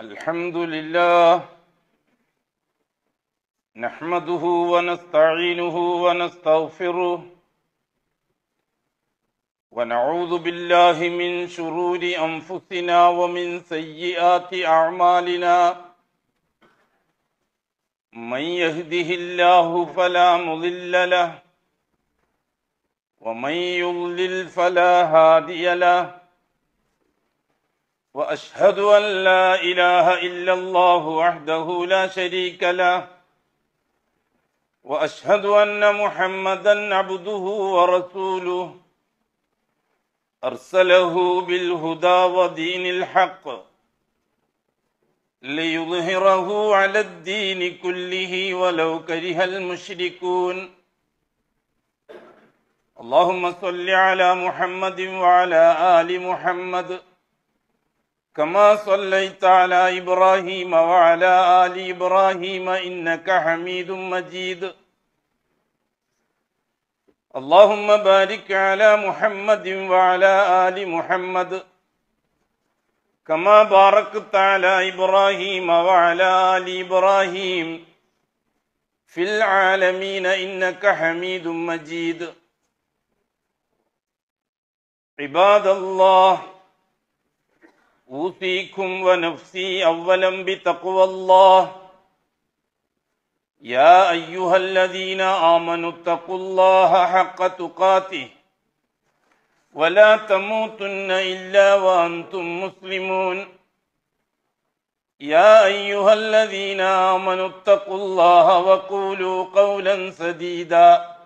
الحمد لله نحمده ونستعينه ونستغفره ونعوذ بالله من شرور أنفسنا ومن سيئات أعمالنا من يهده الله فلا مضل له ومن يضلل فلا هادي له واشهد ان لا اله الا الله وحده لا شريك له واشهد ان محمدا عبده ورسوله ارسله بالهدى ودين الحق ليظهره على الدين كله ولو كره المشركون اللهم صل على محمد وعلى ال محمد كما صليت على ابراهيم وعلى ال ابراهيم انك حميد مجيد اللهم بارك على محمد وعلى ال محمد كما باركت على ابراهيم وعلى ال ابراهيم في العالمين انك حميد مجيد عباد الله اوصيكم ونفسي اولا بتقوى الله يا ايها الذين امنوا اتقوا الله حق تقاته ولا تموتن الا وانتم مسلمون يا ايها الذين امنوا اتقوا الله وقولوا قولا سديدا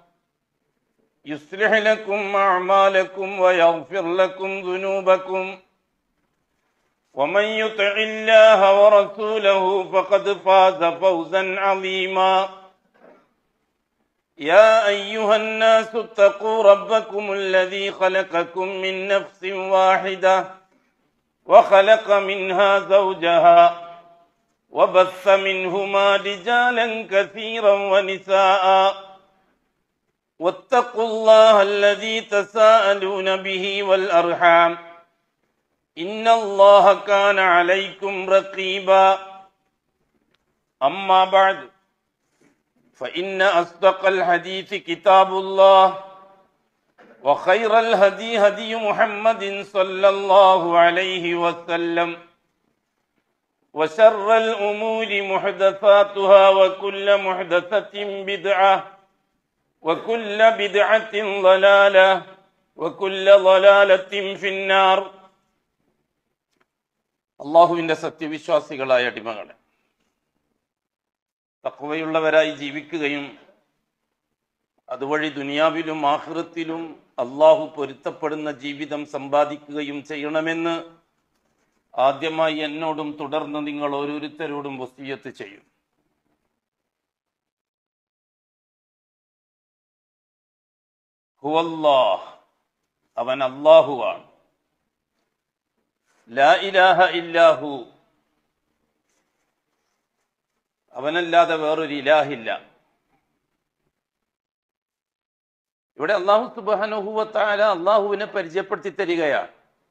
يصلح لكم اعمالكم ويغفر لكم ذنوبكم ومن يطع الله ورسوله فقد فاز فوزا عظيما يا ايها الناس اتقوا ربكم الذي خلقكم من نفس واحده وخلق منها زوجها وبث منهما رجالا كثيرا ونساء واتقوا الله الذي تساءلون به والارحام ان الله كان عليكم رقيبا اما بعد فان اصدق الحديث كتاب الله وخير الهدي هدي محمد صلى الله عليه وسلم وشر الامور محدثاتها وكل محدثه بدعه وكل بدعه ضلاله وكل ضلاله في النار അള്ളാഹുവിന്റെ സത്യവിശ്വാസികളായ അടിമകളെ തക്കവയുള്ളവരായി ജീവിക്കുകയും അതുവഴി ദുനിയാവിലും ആഹൃത്തിലും അള്ളാഹു പൊരുത്തപ്പെടുന്ന ജീവിതം സമ്പാദിക്കുകയും ചെയ്യണമെന്ന് ആദ്യമായി എന്നോടും തുടർന്ന് നിങ്ങൾ ഓരോരുത്തരോടും വസീയത്ത് ചെയ്യും ഹുവല്ലാഹ് അവൻ അള്ളാഹുവാണ് ലാ ഇലാഹ ഇല്ലാഹു അവനല്ലാതെ വേറൊരു ഇലാഹില്ല ഇവിടെ അള്ളാഹു സുബാനുഹുവത്താല അള്ളാഹുവിനെ പരിചയപ്പെടുത്തി തരികയാണ്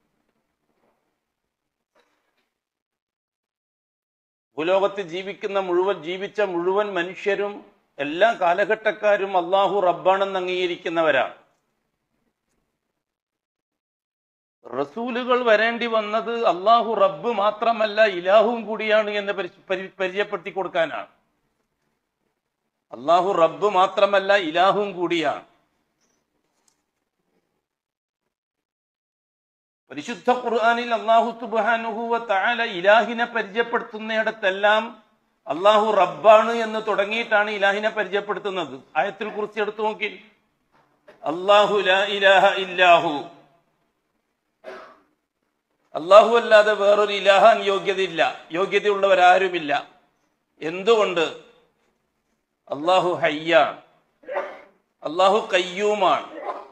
ഭൂലോകത്ത് ജീവിക്കുന്ന മുഴുവൻ ജീവിച്ച മുഴുവൻ മനുഷ്യരും എല്ലാ കാലഘട്ടക്കാരും അള്ളാഹു റബ്ബാണെന്ന് അംഗീകരിക്കുന്നവരാണ് റസൂലുകൾ വരേണ്ടി വന്നത് അള്ളാഹു റബ്ബ് മാത്രമല്ല ഇലാഹും കൂടിയാണ് എന്ന് പരിചയപ്പെടുത്തി കൊടുക്കാനാണ് അള്ളാഹു റബ്ബ് മാത്രമല്ല ഇലാഹും കൂടിയാണ് പരിശുദ്ധ ഖുർആാനിൽ അള്ളാഹു സുബാനുഹുവ താല ഇലാഹിനെ പരിചയപ്പെടുത്തുന്നിടത്തെല്ലാം അള്ളാഹു റബ്ബാണ് എന്ന് തുടങ്ങിയിട്ടാണ് ഇലാഹിനെ പരിചയപ്പെടുത്തുന്നത് ആയത്തിൽ കുറിച്ച് എടുത്തു നോക്കി അള്ളാഹു ലാ ഇലാഹ ഇല്ലാഹു അള്ളാഹു അല്ലാതെ വേറൊരു ഇലാഹാൻ യോഗ്യതയില്ല യോഗ്യതയുള്ളവരാരുമില്ല എന്തുകൊണ്ട് അള്ളാഹു ഹയ്യാണ് അള്ളാഹു കയ്യൂമാണ്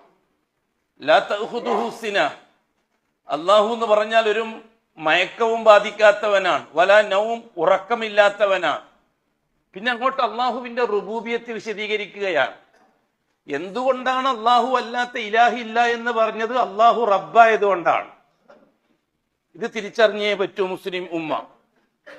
ലാത്തഹുസിന അള്ളാഹു എന്ന് പറഞ്ഞാൽ ഒരു മയക്കവും ബാധിക്കാത്തവനാണ് വല നവും ഉറക്കമില്ലാത്തവനാണ് പിന്നെ അങ്ങോട്ട് അള്ളാഹുവിന്റെ റുബൂബിയത്ത് വിശദീകരിക്കുകയാണ് എന്തുകൊണ്ടാണ് അള്ളാഹു അല്ലാത്ത ഇലാഹില്ല എന്ന് പറഞ്ഞത് അള്ളാഹു റബ്ബായതുകൊണ്ടാണ് ഇത് തിരിച്ചറിഞ്ഞേ പറ്റൂ മുസ്ലിം ഉമ്മ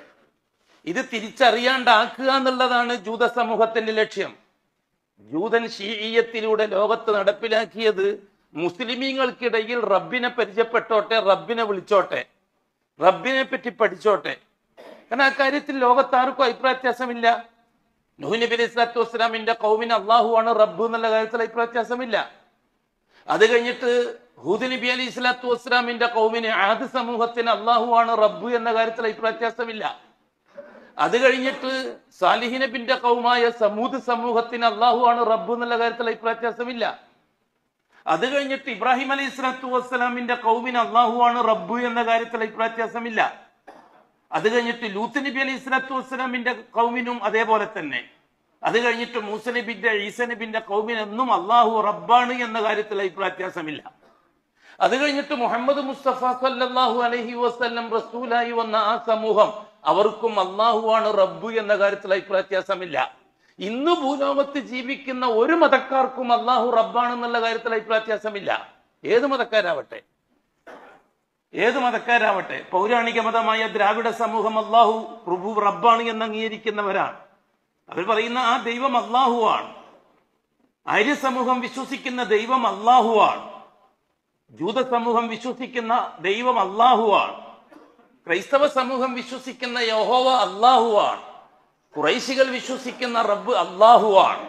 ഇത് തിരിച്ചറിയാണ്ടാക്കുക എന്നുള്ളതാണ് ജൂത സമൂഹത്തിന്റെ ലക്ഷ്യം ജൂതൻ ഷീയത്തിലൂടെ ലോകത്ത് നടപ്പിലാക്കിയത് മുസ്ലിമീങ്ങൾക്കിടയിൽ റബ്ബിനെ പരിചയപ്പെട്ടോട്ടെ റബ്ബിനെ വിളിച്ചോട്ടെ റബ്ബിനെ പറ്റി പഠിച്ചോട്ടെ കാരണം ആ കാര്യത്തിൽ ലോകത്ത് ആർക്കും അഭിപ്രായ വ്യത്യാസമില്ല നൂഹ് നബി അലൈഹി സ്വലാത്തു വസ്സലാമിന്റെ കൗമിന് അള്ളാഹു ആണ് റബ്ബ് എന്നുള്ള കാര്യത്തിൽ അഭിപ്രായ വ്യത്യാസമില്ല അത് കഴിഞ്ഞിട്ട് ഹൂദ് നബി അലൈഹി സ്വലാത്തു വസ്സലാമിന്റെ കൗമിന് ആദ് സമൂഹത്തിന് അള്ളാഹു ആണ് റബ്ബ് എന്ന കാര്യത്തിൽ അഭിപ്രായ വ്യത്യാസമില്ല അത് കഴിഞ്ഞിട്ട് സാലിഹി നബിന്റെ കൗമായ സമൂത് സമൂഹത്തിന് അള്ളാഹു ആണ് റബ്ബ് എന്നുള്ള കാര്യത്തിൽ അഭിപ്രായ വ്യത്യാസമില്ല അത് കഴിഞ്ഞിട്ട് ഇബ്രാഹിം അലൈഹി സ്വലാത്തു വസ്സലാമിന്റെ കൗമിന് അള്ളാഹു ആണ് റബ്ബ് എന്ന കാര്യത്തിൽ അഭിപ്രായ വ്യത്യാസമില്ല അത് കഴിഞ്ഞിട്ട് ലൂത്ത് നബി അലൈഹി സ്വലാത്തു വസ്സലാമിന്റെ കൗമിനും അതേപോലെ തന്നെ അത് കഴിഞ്ഞിട്ട് മൂസ നബിന്റെ ഈസ നബിന്റെ കൗമിനെന്നും അള്ളാഹു റബ്ബാണ് എന്ന കാര്യത്തിൽ അഭിപ്രായ വ്യത്യാസമില്ല അത് കഴിഞ്ഞിട്ട് മുഹമ്മദ് മുസ്തഫ സല്ലല്ലാഹു അലൈഹി വസല്ലം റസൂലായി വന്ന ആ സമൂഹം അവർക്കും അള്ളാഹുവാണ് റബ്ബ് എന്ന കാര്യത്തിൽ അഭിപ്രായ വ്യത്യാസമില്ല ഇന്ന് ഭൂലോകത്ത് ജീവിക്കുന്ന ഒരു മതക്കാർക്കും അള്ളാഹു റബ്ബാണെന്നുള്ള കാര്യത്തിൽ അഭിപ്രായ വ്യത്യാസമില്ല ഏത് മതക്കാരാവട്ടെ ഏത് മതക്കാരാവട്ടെ പൗരാണിക മതമായ ദ്രാവിഡ സമൂഹം അള്ളാഹു പ്രഭു റബ്ബാണ് എന്ന് അംഗീകരിക്കുന്നവരാണ് അവർ പറയുന്ന ആ ദൈവം അള്ളാഹുവാണ് ആര്യ സമൂഹം വിശ്വസിക്കുന്ന ദൈവം അള്ളാഹുവാണ് ജൂത സമൂഹം വിശ്വസിക്കുന്ന ദൈവം അള്ളാഹുവാണ് ക്രൈസ്തവ സമൂഹം വിശ്വസിക്കുന്ന യഹോവ അള്ളാഹുവാണ് കുറൈശികൾ വിശ്വസിക്കുന്ന റബ്ബ് അള്ളാഹുവാണ്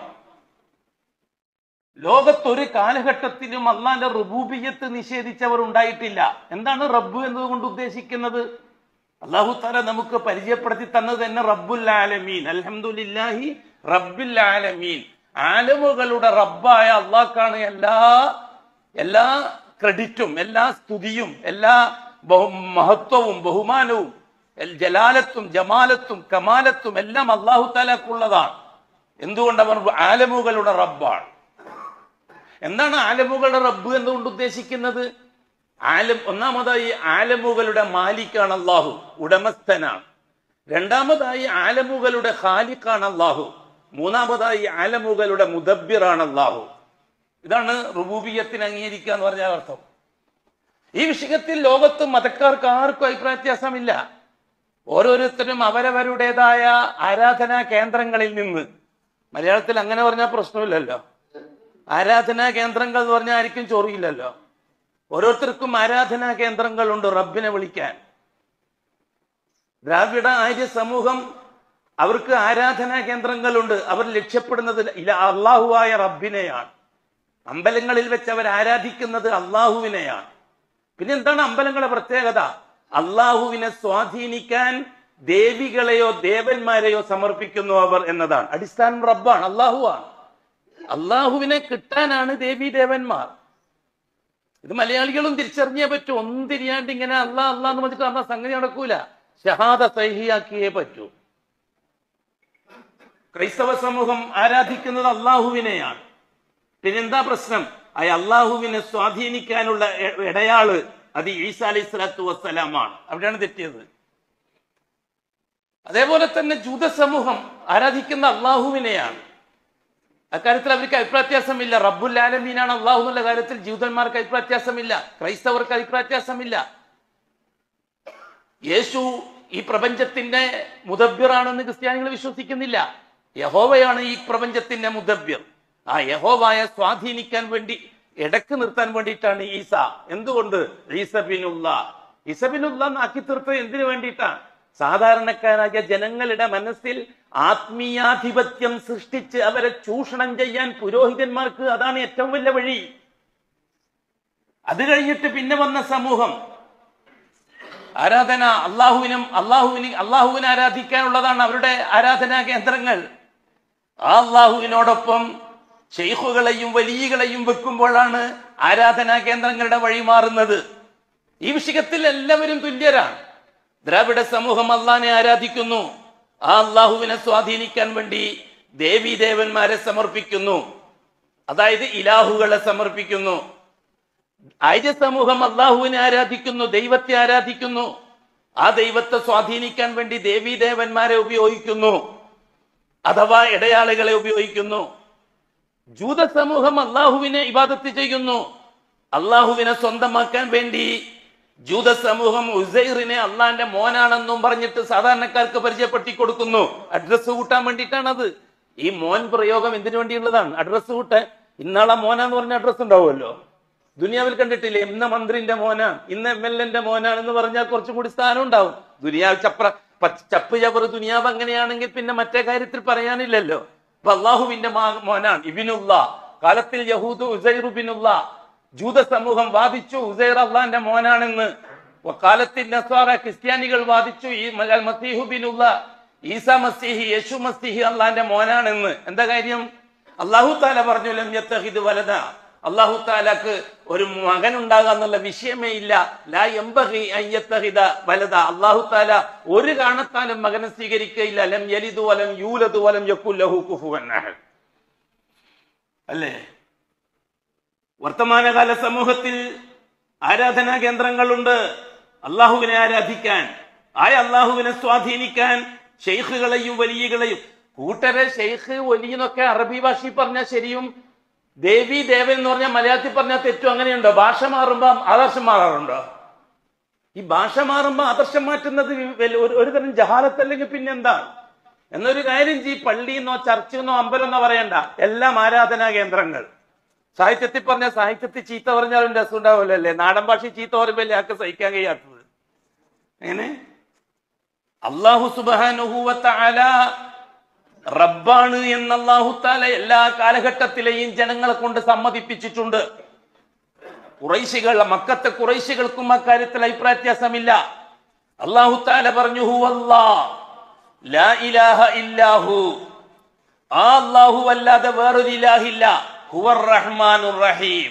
ലോകത്തൊരു കാലഘട്ടത്തിലും അള്ളാന്റെ റുബൂബിയത്ത് നിഷേധിച്ചവർ ഉണ്ടായിട്ടില്ല എന്താണ് റബ്ബ് എന്നതുകൊണ്ട് ഉദ്ദേശിക്കുന്നത് അള്ളാഹു താല നമുക്ക് പരിചയപ്പെടുത്തി തന്നത് തന്നെ റബ്ബുൽ ആലമീൻ അൽഹംദുലില്ലാഹി റബ്ബുൽ ആലമീൻ ആലമുകളുടെ റബ്ബായ അള്ളാഹ്ക്കാണ് എല്ലാ എല്ലാ ക്രെഡിറ്റും എല്ലാ സ്തുതിയും എല്ലാ ബഹു മഹത്വവും ബഹുമാനവും എൽ- ജലാലത്തും ജമാലത്തും കമാലത്തും എല്ലാം അള്ളാഹു താലാക്കുള്ളതാണ് എന്തുകൊണ്ട് അവൻ ആലമുകളുടെ റബ്ബാണ് എന്താണ് ആലമുകളുടെ റബ്ബ് എന്നുകൊണ്ട് ഉദ്ദേശിക്കുന്നത് ആലം ഒന്നാമതായി ആലമുകളുടെ മാലിക്കാണ് അള്ളാഹു ഉടമസ്ഥനാണ് രണ്ടാമതായി ആലമുകളുടെ ഖാലിഖാണ് അള്ളാഹു മൂന്നാമതായി ആലമുകളുടെ മുദബ്ബിറാണ് അള്ളാഹു ഇതാണ് റുബൂബിയത്തിന് അംഗീകരിക്കുക എന്ന് പറഞ്ഞ അർത്ഥം ഈ വിഷയത്തിൽ ലോകത്ത് മതക്കാർക്ക് ആർക്കും അഭിപ്രായ വ്യത്യാസമില്ല ഓരോരുത്തരും അവരവരുടേതായ ആരാധനാ കേന്ദ്രങ്ങളിൽ നിന്ന് മലയാളത്തിൽ അങ്ങനെ പറഞ്ഞാൽ പ്രശ്നമില്ലല്ലോ ആരാധനാ കേന്ദ്രങ്ങൾ എന്ന് പറഞ്ഞാൽ ആർക്കും ചൊറിയില്ലല്ലോ ഓരോരുത്തർക്കും ആരാധനാ കേന്ദ്രങ്ങളുണ്ട് റബ്ബിനെ വിളിക്കാൻ ദ്രാവിഡ ആര്യ സമൂഹം അവർക്ക് ആരാധനാ കേന്ദ്രങ്ങളുണ്ട് അവർ ലക്ഷ്യപ്പെടുന്നത് ഇല അള്ളാഹുവായ റബ്ബിനെയാണ് അമ്പലങ്ങളിൽ വെച്ച് അവർ ആരാധിക്കുന്നത് അള്ളാഹുവിനെയാണ് പിന്നെ എന്താണ് അമ്പലങ്ങളുടെ പ്രത്യേകത അള്ളാഹുവിനെ സ്വാധീനിക്കാൻ ദേവികളെയോ ദേവന്മാരെയോ സമർപ്പിക്കുന്നു അവർ എന്നതാണ് അടിസ്ഥാനം റബ്ബാണ് അള്ളാഹുവാണ് അള്ളാഹുവിനെ കിട്ടാനാണ് ദേവി ദേവന്മാർ ഇത് മലയാളികളും തിരിച്ചറിഞ്ഞേ പറ്റൂ ഒന്നും തിരിയാണ്ട് ഇങ്ങനെ അല്ലാ അല്ലാ എന്ന് പറഞ്ഞിട്ട് അന്നാ സംഗതി നടക്കൂല ഷഹാദ സഹിയാക്കിയേ പറ്റൂ ക്രൈസ്തവ സമൂഹം ആരാധിക്കുന്നത് അള്ളാഹുവിനെയാണ് പിന്നെന്താ പ്രശ്നം ആ അള്ളാഹുവിനെ സ്വാധീനിക്കാനുള്ള എ- ഇടയാള് അത് ഈസ അലൈഹി സ്വലാത്തു വസ്സലാമാണ് അവിടെയാണ് തെറ്റിയത് അതേപോലെ തന്നെ ജൂത സമൂഹം ആരാധിക്കുന്ന അള്ളാഹുവിനെയാണ് അക്കാര്യത്തിൽ അവർക്ക് അഭിപ്രായ വ്യത്യാസമില്ല റബ്ബുൽ ആലമീനാണ് അള്ളാഹു എന്നുള്ള കാര്യത്തിൽ ജൂതന്മാർക്ക് അഭിപ്രായ വ്യത്യാസമില്ല ക്രൈസ്തവർക്ക് അഭിപ്രായ വ്യത്യാസമില്ല യേശു ഈ പ്രപഞ്ചത്തിന്റെ മുദബ്ബിറാണെന്ന് ക്രിസ്ത്യാനികൾ വിശ്വസിക്കുന്നില്ല യഹോവയാണ് ഈ പ്രപഞ്ചത്തിന്റെ മുദബ്ബിർ ആ യഹോവയെ സ്വാധീനിക്കാൻ വേണ്ടി ഇടക്ക് നിർത്താൻ വേണ്ടിയിട്ടാണ് ഈസ എന്തുകൊണ്ട് ഈസബിനുള്ള ഈസബിനുള്ള ആക്കി തീർത്തത് എന്തിനു വേണ്ടിയിട്ടാണ് സാധാരണക്കാരായ ജനങ്ങളുടെ മനസ്സിൽ ആത്മീയാധിപത്യം സൃഷ്ടിച്ച് അവരെ ചൂഷണം ചെയ്യാൻ പുരോഹിതന്മാർക്ക് അതാണ് ഏറ്റവും വലിയ വഴി അത് കഴിഞ്ഞിട്ട് പിന്നെ വന്ന സമൂഹം ആരാധന അള്ളാഹുവിനും അള്ളാഹുവിന് അള്ളാഹുവിനെ ആരാധിക്കാനുള്ളതാണ് അവരുടെ ആരാധനാ കേന്ദ്രങ്ങൾ ആ അള്ളാഹുവിനോടൊപ്പം ഷെയ്ഖുകളെയും വലിയകളെയും വെക്കുമ്പോഴാണ് ആരാധനാ കേന്ദ്രങ്ങളുടെ വഴി മാറുന്നത് ഈ വിഷയത്തിൽ എല്ലാവരും തുല്യരാണ് ദ്രാവിഡ സമൂഹം അള്ളാഹിനെ ആരാധിക്കുന്നു ആ അള്ളാഹുവിനെ സ്വാധീനിക്കാൻ വേണ്ടി ദേവി ദേവന്മാരെ സമർപ്പിക്കുന്നു അതായത് ഇലാഹുകളെ സമർപ്പിക്കുന്നു ആര്യ സമൂഹം അള്ളാഹുവിനെ ആരാധിക്കുന്നു ദൈവത്തെ ആരാധിക്കുന്നു ആ ദൈവത്തെ സ്വാധീനിക്കാൻ വേണ്ടി ദേവീ ദേവന്മാരെ ഉപയോഗിക്കുന്നു അഥവാ ഇടയാളുകളെ ഉപയോഗിക്കുന്നു ജൂത സമൂഹം അള്ളാഹുവിനെ ഇബാദത്ത് ചെയ്യുന്നു അള്ളാഹുവിനെ സ്വന്തമാക്കാൻ വേണ്ടി ജൂത സമൂഹം ഉസൈറിനെ അള്ളാന്റെ മോനാണെന്നും പറഞ്ഞിട്ട് സാധാരണക്കാർക്ക് പരിചയപ്പെടുത്തി കൊടുക്കുന്നു അഡ്രസ്സ് കൂട്ടാൻ വേണ്ടിയിട്ടാണത് ഈ മോൻ പ്രയോഗം എന്തിനു വേണ്ടിയുള്ളതാണ് അഡ്രസ്സ് കൂട്ടാൻ ഇന്നാളെ മോനാന്ന് പറഞ്ഞ അഡ്രസ്സ് ഉണ്ടാവുമല്ലോ ദുനിയാവിൽ കണ്ടിട്ടില്ലേ ഇന്ന മന്ത്രിന്റെ മോനാ ഇന്ന എം എൽ എന്റെ മോനാണെന്ന് പറഞ്ഞാൽ കുറച്ചും കൂടി സ്ഥാനം ഉണ്ടാവും ദുനിയാവ് ചപ്ര പ- ചപ്പ് ചവറ് ദുനിയാവ് അങ്ങനെയാണെങ്കിൽ പിന്നെ മറ്റേ കാര്യത്തിൽ പറയാനില്ലല്ലോ അപ്പൊ അള്ളാഹുവിന്റെ മാ- മോനാണ് ഇബിനുള്ള കാലത്തിൽ യഹൂദ് ഉസൈറുബിനുള്ള ജൂത സമൂഹം വാദിച്ചു ഉസൈർ അള്ളാന്റെ മോനാണെന്ന് കാലത്തിൽ നസ്വാറ ക്രിസ്ത്യാനികൾ വാദിച്ചു ഈ മ- മസീഹു ബിനുള്ള ഈസ മസീഹി യേശു മസീഹി അള്ളാന്റെ മോനാണെന്ന് എന്താ കാര്യം അള്ളാഹു താല പറഞ്ഞു ലം യത്തഹിദ് വലത അള്ളാഹു താലാക്ക് ഒരു മകൻ ഉണ്ടാകുക എന്നുള്ള വിഷയമേ ഇല്ല ലാ എംബഹി അയ്യത്തഹിദ വലത അള്ളാഹു താല ഒരു കാണത്താലും മകനെ സ്വീകരിക്കുകയില്ല ലം യലിദു വലം യൂലദു വലം യക്കുല്ലഹു കുഫുവൻ അഹദ് അല്ലേ വർത്തമാനകാല സമൂഹത്തിൽ ആരാധനാ കേന്ദ്രങ്ങളുണ്ട് അള്ളാഹുവിനെ ആരാധിക്കാൻ ആയ അള്ളാഹുവിനെ സ്വാധീനിക്കാൻ ഷെയ്ഖുകളെയും വലിയകളെയും കൂട്ടരെ ഷെയ്ഖ് വലിയെന്നൊക്കെ അറബി ഭാഷയിൽ പറഞ്ഞാൽ ശരിയും ദേവി ദേവൻ എന്ന് പറഞ്ഞാൽ മലയാളത്തിൽ പറഞ്ഞാൽ തെറ്റും അങ്ങനെയുണ്ടോ ഭാഷ മാറുമ്പോ ആദർശം മാറാറുണ്ടോ ഈ ഭാഷ മാറുമ്പോ ആദർശം മാറ്റുന്നത് വല്ല- ഒരു- ഒരു തരം ജഹാലത്തല്ലെങ്കിൽ പിന്നെ എന്താ എന്നൊരു കാര്യം ചെയ് പള്ളിയെന്നോ ചർച്ചെന്നോ അമ്പലമെന്നോ പറയണ്ട എല്ലാം ആരാധനാ കേന്ദ്രങ്ങൾ സാഹിത്യത്തിൽ പറഞ്ഞ സാഹിത്യത്തിൽ ചീത്ത പറഞ്ഞാലും രസം ഉണ്ടാവില്ല അല്ലേ നാടൻ ഭാഷ ചീത്ത പറയുമ്പോൾ ആൾക്ക് സഹിക്കാൻ കഴിയാത്തത് എങ്ങനെ അള്ളാഹു സുബാനുഹൂവത്ത റബ്ബാണ് എന്ന് അള്ളാഹു താല എല്ലാ കാലഘട്ടത്തിലെയും ജനങ്ങളെ കൊണ്ട് സമ്മതിപ്പിച്ചിട്ടുണ്ട് കുറൈശികൾ മക്കത്തെ കുറൈശികൾക്കും അക്കാര്യത്തിൽ അഭിപ്രായ വ്യത്യാസമില്ല അള്ളാഹു താല പറഞ്ഞു ഹുവല്ലാ ലാ ഇലാഹ ഇല്ലാഹു ആ അള്ളാഹു അല്ലാതെ വേറൊരു ഇലാഹില്ല ഹുവർ റഹ്മാനുർ റഹീം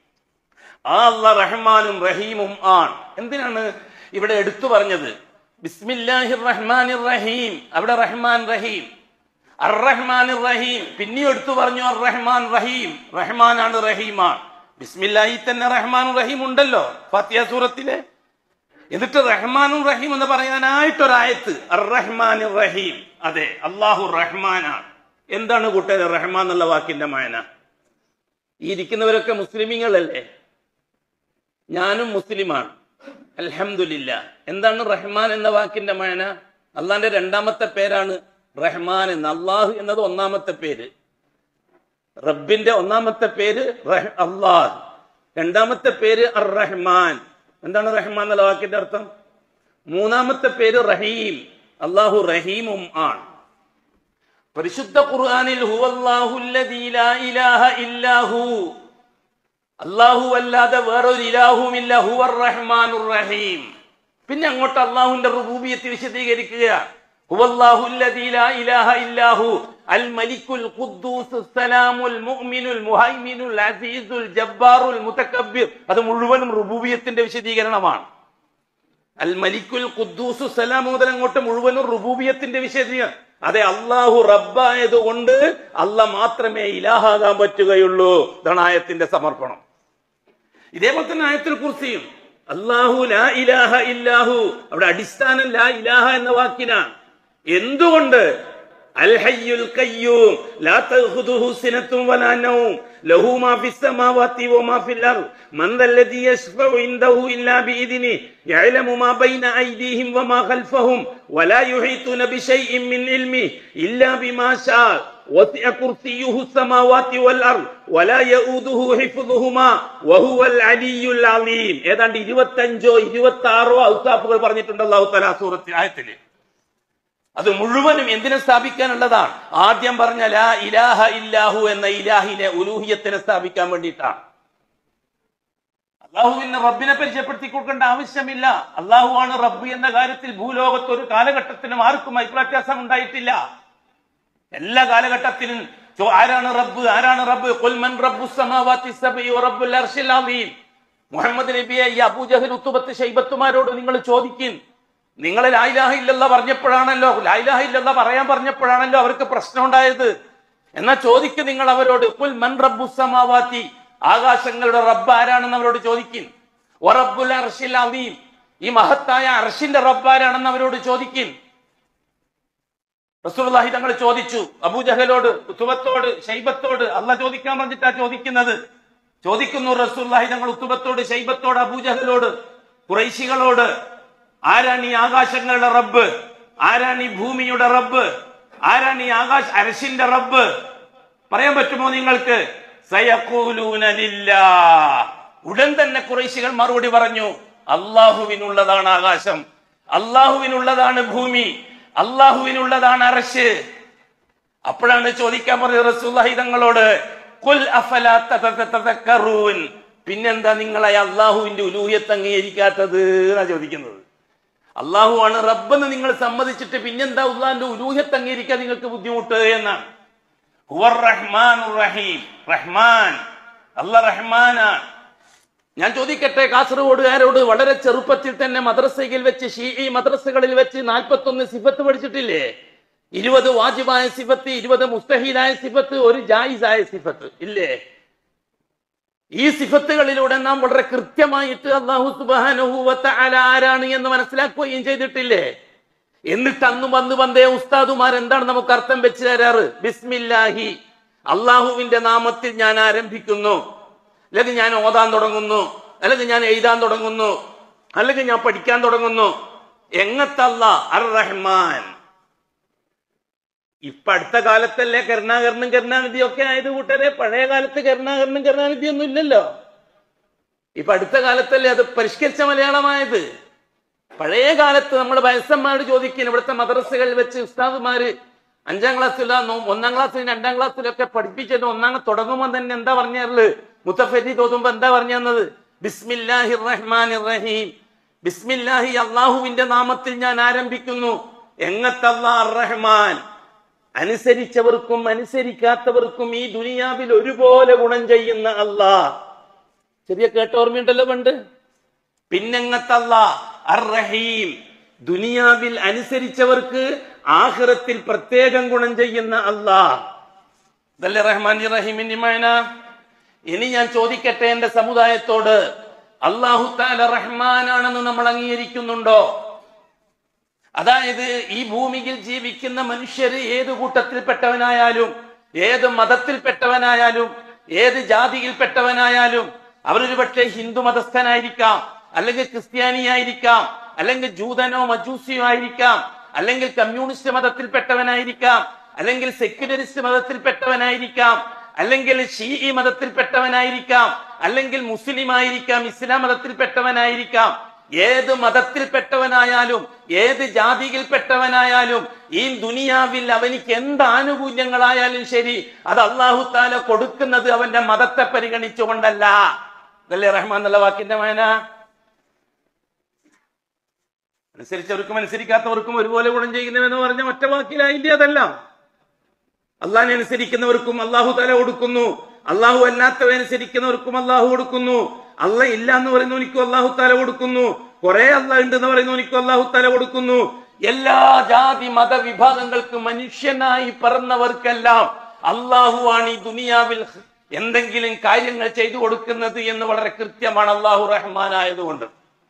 ആ അള്ളാഹ് റഹ്മാനും റഹീമും ആണ് എന്തിനാണ് ഇവിടെ എടുത്തു പറഞ്ഞത് ബിസ്മില്ലാഹിർ റഹ്മാനിർ റഹീം അവിടെ റഹ്മാൻ റഹീം അർ റഹ്മാൻ റഹീം പിന്നെയും എടുത്തു പറഞ്ഞു അർ റഹ്മാൻ റഹീം റഹ്മാനാണ് റഹീമാണ് ബിസ്മില്ലാഹി തന്നെ റഹ്മാൻ റഹീം ഉണ്ടല്ലോ ഫാത്തിയ സൂറത്തിലെ എന്നിട്ട് റഹ്മാനും റഹീം എന്ന് പറയാനായിട്ടൊരായത്ത് അർ റഹ്മാൻ റഹീം അതെ അള്ളാഹു റഹ്മാനാണ് എന്താണ് കൂട്ടുകാരെ റഹ്മാൻ എന്നുള്ള വാക്കിന്റെ മായന ഈ ഇരിക്കുന്നവരൊക്കെ മുസ്ലിമീങ്ങളല്ലേ ഞാനും മുസ്ലിമാണ് അൽഹംദുലില്ല എന്താണ് റഹ്മാൻ എന്ന വാക്കിന്റെ മായന അള്ളാന്റെ രണ്ടാമത്തെ പേരാണ് റഹ്മാൻ എന്ന് അള്ളാഹു എന്നത് ഒന്നാമത്തെ പേര് റബ്ബിന്റെ ഒന്നാമത്തെ പേര് റഹ്- അള്ളാഹ് രണ്ടാമത്തെ പേര് അർ റഹ്മാൻ എന്താണ് റഹ്മാൻ എന്നുള്ള വാക്കിന്റെ അർത്ഥം മൂന്നാമത്തെ പേര് റഹീം അള്ളാഹു റഹീമും ആണ് പരിശുദ്ധ ഖുർആനിൽ ഹുവല്ലാഹുല്ലദീ ലാ ഇലാഹ ഇല്ലാഹു അല്ലാഹു അല്ലാതെ വേറൊരു ഇലാഹുമില്ല ഹുവർ റഹ്മാനുർ റഹീം പിന്നെ അങ്ങോട്ട് അള്ളാഹുവിന്റെ റുബൂബിയത്ത് വിശദീകരിക്കുകയാണ് ഹുവല്ലാഹുല്ലദീ ലാ ഇലാഹ ഇല്ലാഹു അൽ മലിക്കുൽ ഖുദ്ദൂസ് സലാമുൽ മുഅ്മിനുൽ മുഹൈമിനുൽ അസീസുൽ ജബ്ബാറുൽ മുതകബ്ബിർ അത് മുഴുവനും റുബൂബിയത്തിന്റെ വിശദീകരണമാണ് അൽ മലിക്കുൽ ഖുദ്ദൂസ് സലാം മുതൽ അങ്ങോട്ട് മുഴുവനും റുബൂബിയത്തിന്റെ വിശദീകരണം അതെ അള്ളാഹു റബ്ബായത് കൊണ്ട് അല്ല മാത്രമേ ഇലാഹാകാൻ പറ്റുകയുള്ളൂ ഇതാണ് ആയത്തിന്റെ സമർപ്പണം ഇതേപോലെ തന്നെ ആയത്തിൽ കുറിച്ചും അള്ളാഹു ലാ ഇലാഹ ഇല്ലാഹു അവിടെ അടിസ്ഥാനം ലാ ഇലാഹ എന്ന വാക്കിനാണ് എന്തുകൊണ്ട് അൽ ഹയ്യുൽ ഖയ്യൂം ലാ തഖുദുഹു സിനത്തും വലാ നൗം ലഹു മാ ഫിസ് സമാവാതി വമാ ഫിൽ അർദ് മൻ ദല്ലദി യശ്ഫഉ ഇൻദഹു ഇല്ലാ ബിഇദ്നി യഅലമു മാ ബൈന ഐദീഹിം വമാ ഖൽഫഹും വലാ യുഹീതുന ബിശൈഇൻ മിൻ ഇൽമി ഇല്ലാ ബിമാ ശാ وسع كرسيه السماوات والأرض ولا يؤوده حفظهما وهو العلي العظيم ഏതാണ്ട് ഇരുപത്തഞ്ചോ ഇരുപത്തി ആറോ ഔസാഫുകൾ പറഞ്ഞിട്ടുണ്ട് അള്ളാഹു തല സൂറത്ത് ആയത്തില് അത് മുഴുവനും എന്തിനെ സ്ഥാപിക്കാനുള്ളതാണ് ആദ്യം പറഞ്ഞ ലാ ഇലാഹ ഇല്ലാഹു എന്ന ഇലാഹിനെ ഉലൂഹിയത്തിനെ സ്ഥാപിക്കാൻ വേണ്ടിയിട്ടാണ് അള്ളാഹുവിന് റബ്ബിനെ പരിചയപ്പെടുത്തി കൊടുക്കേണ്ട ആവശ്യമില്ല അള്ളാഹു ആണ് റബ്ബ് എന്ന കാര്യത്തിൽ ഭൂലോകത്ത് ഒരു കാലഘട്ടത്തിനും ആർക്കും അഭിപ്രാത്യാസം ഉണ്ടായിട്ടില്ല എല്ലാ കാലഘട്ടത്തിലും ചോ- ആരാണ് റബ്ബ് ആരാണ് റബ്ബ് കൊൽമൻ റബ്ബു സമാവാത്തി സബഇ വ റബ്ബുൽ അർശിൽ അദീം മുഹമ്മദ് നബിയെ ഈ അബൂജഹൽ ഉത്തുബത്ത് ഷൈബത്തുമാരോട് നിങ്ങൾ ചോദിക്കും നിങ്ങൾ ലായിലാഹ ഇല്ലല്ല പറഞ്ഞപ്പോഴാണല്ലോ ലായിലാഹ ഇല്ലല്ല പറയാൻ പറഞ്ഞപ്പോഴാണല്ലോ അവർക്ക് പ്രശ്നം ഉണ്ടായത് എന്നാ ചോദിക്കും നിങ്ങൾ അവരോട് കുൽ മൻ റബ്ബു സമാവാത്തി ആകാശങ്ങളുടെ റബ്ബ് ആരാണെന്ന് അവരോട് ചോദിക്കും വ റബ്ബുൽ അർശിൽ അദീം ഈ മഹത്തായ അർഷിന്റെ റബ്ബ് ആരാണെന്ന് അവരോട് ചോദിക്കും റസൂലുള്ളാഹി തങ്ങൾ ചോദിച്ചു അബൂജഹലോട് ഉത്തുബത്തോട് ഷൈബത്തോട് അല്ല ചോദിക്കാൻ പറഞ്ഞിട്ടാ ചോദിക്കുന്നത് ചോദിക്കുന്നു റസൂലുള്ളാഹി തങ്ങൾ ഉത്തുബത്തോട് ഷൈബത്തോട് അബൂജഹലോട് കുറൈശികളോട് ആരാണ് ഈ ആകാശങ്ങളുടെ റബ്ബ് ആരാണ് ഈ ഭൂമിയുടെ റബ്ബ് ആരാണ് ഈ ആകാശ അരശിന്റെ റബ്ബ് പറയാൻ പറ്റുമോ നിങ്ങൾക്ക് സയഖൂലൂന ലില്ലാ. ഉടൻ തന്നെ കുറേശികൾ മറുപടി പറഞ്ഞു അള്ളാഹുവിനുള്ളതാണ് ആകാശം അള്ളാഹുവിനുള്ളതാണ് ഭൂമി അള്ളാഹുവിനുള്ളതാണ് അറശ് അപ്പോഴാണ് ചോദിക്കാൻ പറഞ്ഞത് റസൂലുള്ളാഹി തങ്ങളോട് കുൽ അഫലാ തതതതക്കറൂൻ പിന്നെന്താ നിങ്ങളെ അള്ളാഹുവിന്റെ ഉലൂഹ്യത്ത് അംഗീകരിക്കാത്തത് എന്നാ ചോദിക്കുന്നത് അള്ളാഹു ആണ് റബ്ബെന്ന് നിങ്ങൾ സമ്മതിച്ചിട്ട് പിന്നെന്താ അള്ളാഹിന്റെ ഉലൂഹ്യത്ത് അംഗീകരിക്കാൻ നിങ്ങൾക്ക് ബുദ്ധിമുട്ട് എന്നാണ് ഹുവർ റഹ്മാൻ റഹീം റഹ്മാൻ അല്ല റഹ്മാനാണ് ഞാൻ ചോദിക്കട്ടെ കാസർഗോഡുകാരോട് വളരെ ചെറുപ്പത്തിൽ തന്നെ മദ്രസയിൽ വെച്ച് ഷീഇ മദ്രസകളിൽ വെച്ച് നാൽപ്പത്തി ഒന്ന് സിഫത്ത് പഠിച്ചിട്ടില്ലേ ഇരുപത് വാജിബായ സിഫത്ത് ഇരുപത് മുസ്തഹീലായ സിഫത്ത് ഒരു ജായിസായ സിഫത്ത് ഇല്ലേ ഈ സിഫത്തുകളിലൂടെ നാം വളരെ കൃത്യമായിട്ട് അള്ളാഹു സുബാനുഭൂവത്തെ ആരാണ് എന്ന് മനസ്സിലാക്കുകയും ചെയ്തിട്ടില്ലേ എന്നിട്ട് അന്ന് വന്ന് വന്നേ ഉസ്താദുമാർ എന്താണ് നമുക്ക് അർത്ഥം വെച്ച് തരാറ് ബിസ്മില്ലാഹി അള്ളാഹുവിന്റെ നാമത്തിൽ ഞാൻ ആരംഭിക്കുന്നു അല്ലെങ്കിൽ ഞാൻ ഓതാൻ തുടങ്ങുന്നു അല്ലെങ്കിൽ ഞാൻ എഴുതാൻ തുടങ്ങുന്നു അല്ലെങ്കിൽ ഞാൻ പഠിക്കാൻ തുടങ്ങുന്നു എങ്ങത്തല്ല അർ റഹ്മാൻ ഇപ്പൊ അടുത്ത കാലത്തല്ലേ കരുണാകരനും കരുണാനിധിയും ഒക്കെ ആയത് കൂട്ടരെ പഴയ കാലത്ത് കരുണാകരനും കരുണാനിധി ഒന്നും ഇല്ലല്ലോ ഇപ്പൊ അടുത്ത കാലത്തല്ലേ അത് പരിഷ്കരിച്ച മലയാളമായത് പഴയ കാലത്ത് നമ്മൾ വയസ്സന്മാരോട് ചോദിക്കുന്നു ഇവിടുത്തെ മദ്രസകളിൽ വെച്ച് ഉസ്താദുമാര് അഞ്ചാം ക്ലാസ്സിലോ ഒന്നാം ക്ലാസ്സിലും രണ്ടാം ക്ലാസ്സിലൊക്കെ പഠിപ്പിച്ചിട്ട് ഒന്നാം തുടങ്ങുമ്പോൾ തന്നെ എന്താ പറഞ്ഞത് മുത്തഫരി തോന്നുമ്പോ എന്താ പറഞ്ഞു തന്നത് ബിസ്മില്ലാഹി റഹ്മാൻ റഹീം ബിസ്മില്ലാഹി അള്ളാഹുവിന്റെ നാമത്തിൽ ഞാൻ ആരംഭിക്കുന്നു എങ്ങത്തല്ലാ റഹ്മാൻ അനുസരിച്ചവർക്കും അനുസരിക്കാത്തവർക്കും ഈ ദുനിയാവിൽ ഒരുപോലെ ഗുണം ചെയ്യുന്ന അള്ളാഹ് ചെറിയ കേട്ട ഓർമ്മയുണ്ടല്ലോ പണ്ട് പിന്നെങ്ങത്തല്ല അർ റഹീം ദുനിയാവിൽ അനുസരിച്ചവർക്ക് ആഖിറത്തിൽ പ്രത്യേകം ഗുണം ചെയ്യുന്ന അള്ളാഹ് ഇതല്ലേ റഹ്മാൻ റഹീമിന്റെ മൈന ഇനി ഞാൻ ചോദിക്കട്ടെ എന്റെ സമുദായത്തോട് അള്ളാഹു താല റഹ്മാനാണെന്ന് നമ്മൾ അംഗീകരിക്കുന്നുണ്ടോ അതായത് ഈ ഭൂമിയിൽ ജീവിക്കുന്ന മനുഷ്യര് ഏത് കൂട്ടത്തിൽപ്പെട്ടവനായാലും ഏത് മതത്തിൽപ്പെട്ടവനായാലും ഏത് ജാതിയിൽപ്പെട്ടവനായാലും അവരൊരു പക്ഷേ ഹിന്ദു മതസ്ഥനായിരിക്കാം അല്ലെങ്കിൽ ക്രിസ്ത്യാനിയായിരിക്കാം അല്ലെങ്കിൽ ജൂതനോ മജൂസിയോ ആയിരിക്കാം അല്ലെങ്കിൽ കമ്മ്യൂണിസ്റ്റ് മതത്തിൽപ്പെട്ടവനായിരിക്കാം അല്ലെങ്കിൽ സെക്യുലറിസ്റ്റ് മതത്തിൽപ്പെട്ടവനായിരിക്കാം അല്ലെങ്കിൽ ഷീഇ മതത്തിൽപ്പെട്ടവനായിരിക്കാം അല്ലെങ്കിൽ മുസ്ലിം ആയിരിക്കാം ഇസ്ലാം മതത്തിൽപ്പെട്ടവനായിരിക്കാം ഏത് മതത്തിൽപ്പെട്ടവനായാലും ഏത് ജാതിയിൽപ്പെട്ടവനായാലും ഈ ദുനിയാവിൽ അവനിക്ക് എന്ത് ആനുകൂല്യങ്ങളായാലും ശരി അത് അള്ളാഹു താല കൊടുക്കുന്നത് അവന്റെ മതത്തെ പരിഗണിച്ചുകൊണ്ടല്ല അതല്ലേ റഹ്മാൻ എന്നുള്ള വാക്കിന്റെ മേന അനുസരിച്ചവർക്കും അനുസരിക്കാത്തവർക്കും ഒരുപോലെ ഗുണം ചെയ്യുന്നവെന്ന് പറഞ്ഞ ഒറ്റ വാക്കിലായില്ലേ അതെല്ലാം അള്ളാഹിനെ അനുസരിക്കുന്നവർക്കും അള്ളാഹു തല കൊടുക്കുന്നു അള്ളാഹു അല്ലാത്തവനുസരിക്കുന്നവർക്കും അള്ളാഹു കൊടുക്കുന്നു അല്ല ഇല്ല എന്ന് പറയുന്നവനിക്കും അള്ളാഹു തല കൊടുക്കുന്നു കുറെ അല്ല ഉണ്ട് എന്ന് പറയുന്നവനിക്കും അള്ളാഹു തല കൊടുക്കുന്നു എല്ലാ ജാതി മത വിഭാഗങ്ങൾക്കും മനുഷ്യനായി പറന്നവർക്കെല്ലാം അള്ളാഹുവാണ് ഈ ദുനിയാവിൽ എന്തെങ്കിലും കാര്യങ്ങൾ ചെയ്തു കൊടുക്കുന്നത് എന്ന് വളരെ കൃത്യമാണ് അള്ളാഹു റഹ്മാനായതുകൊണ്ട്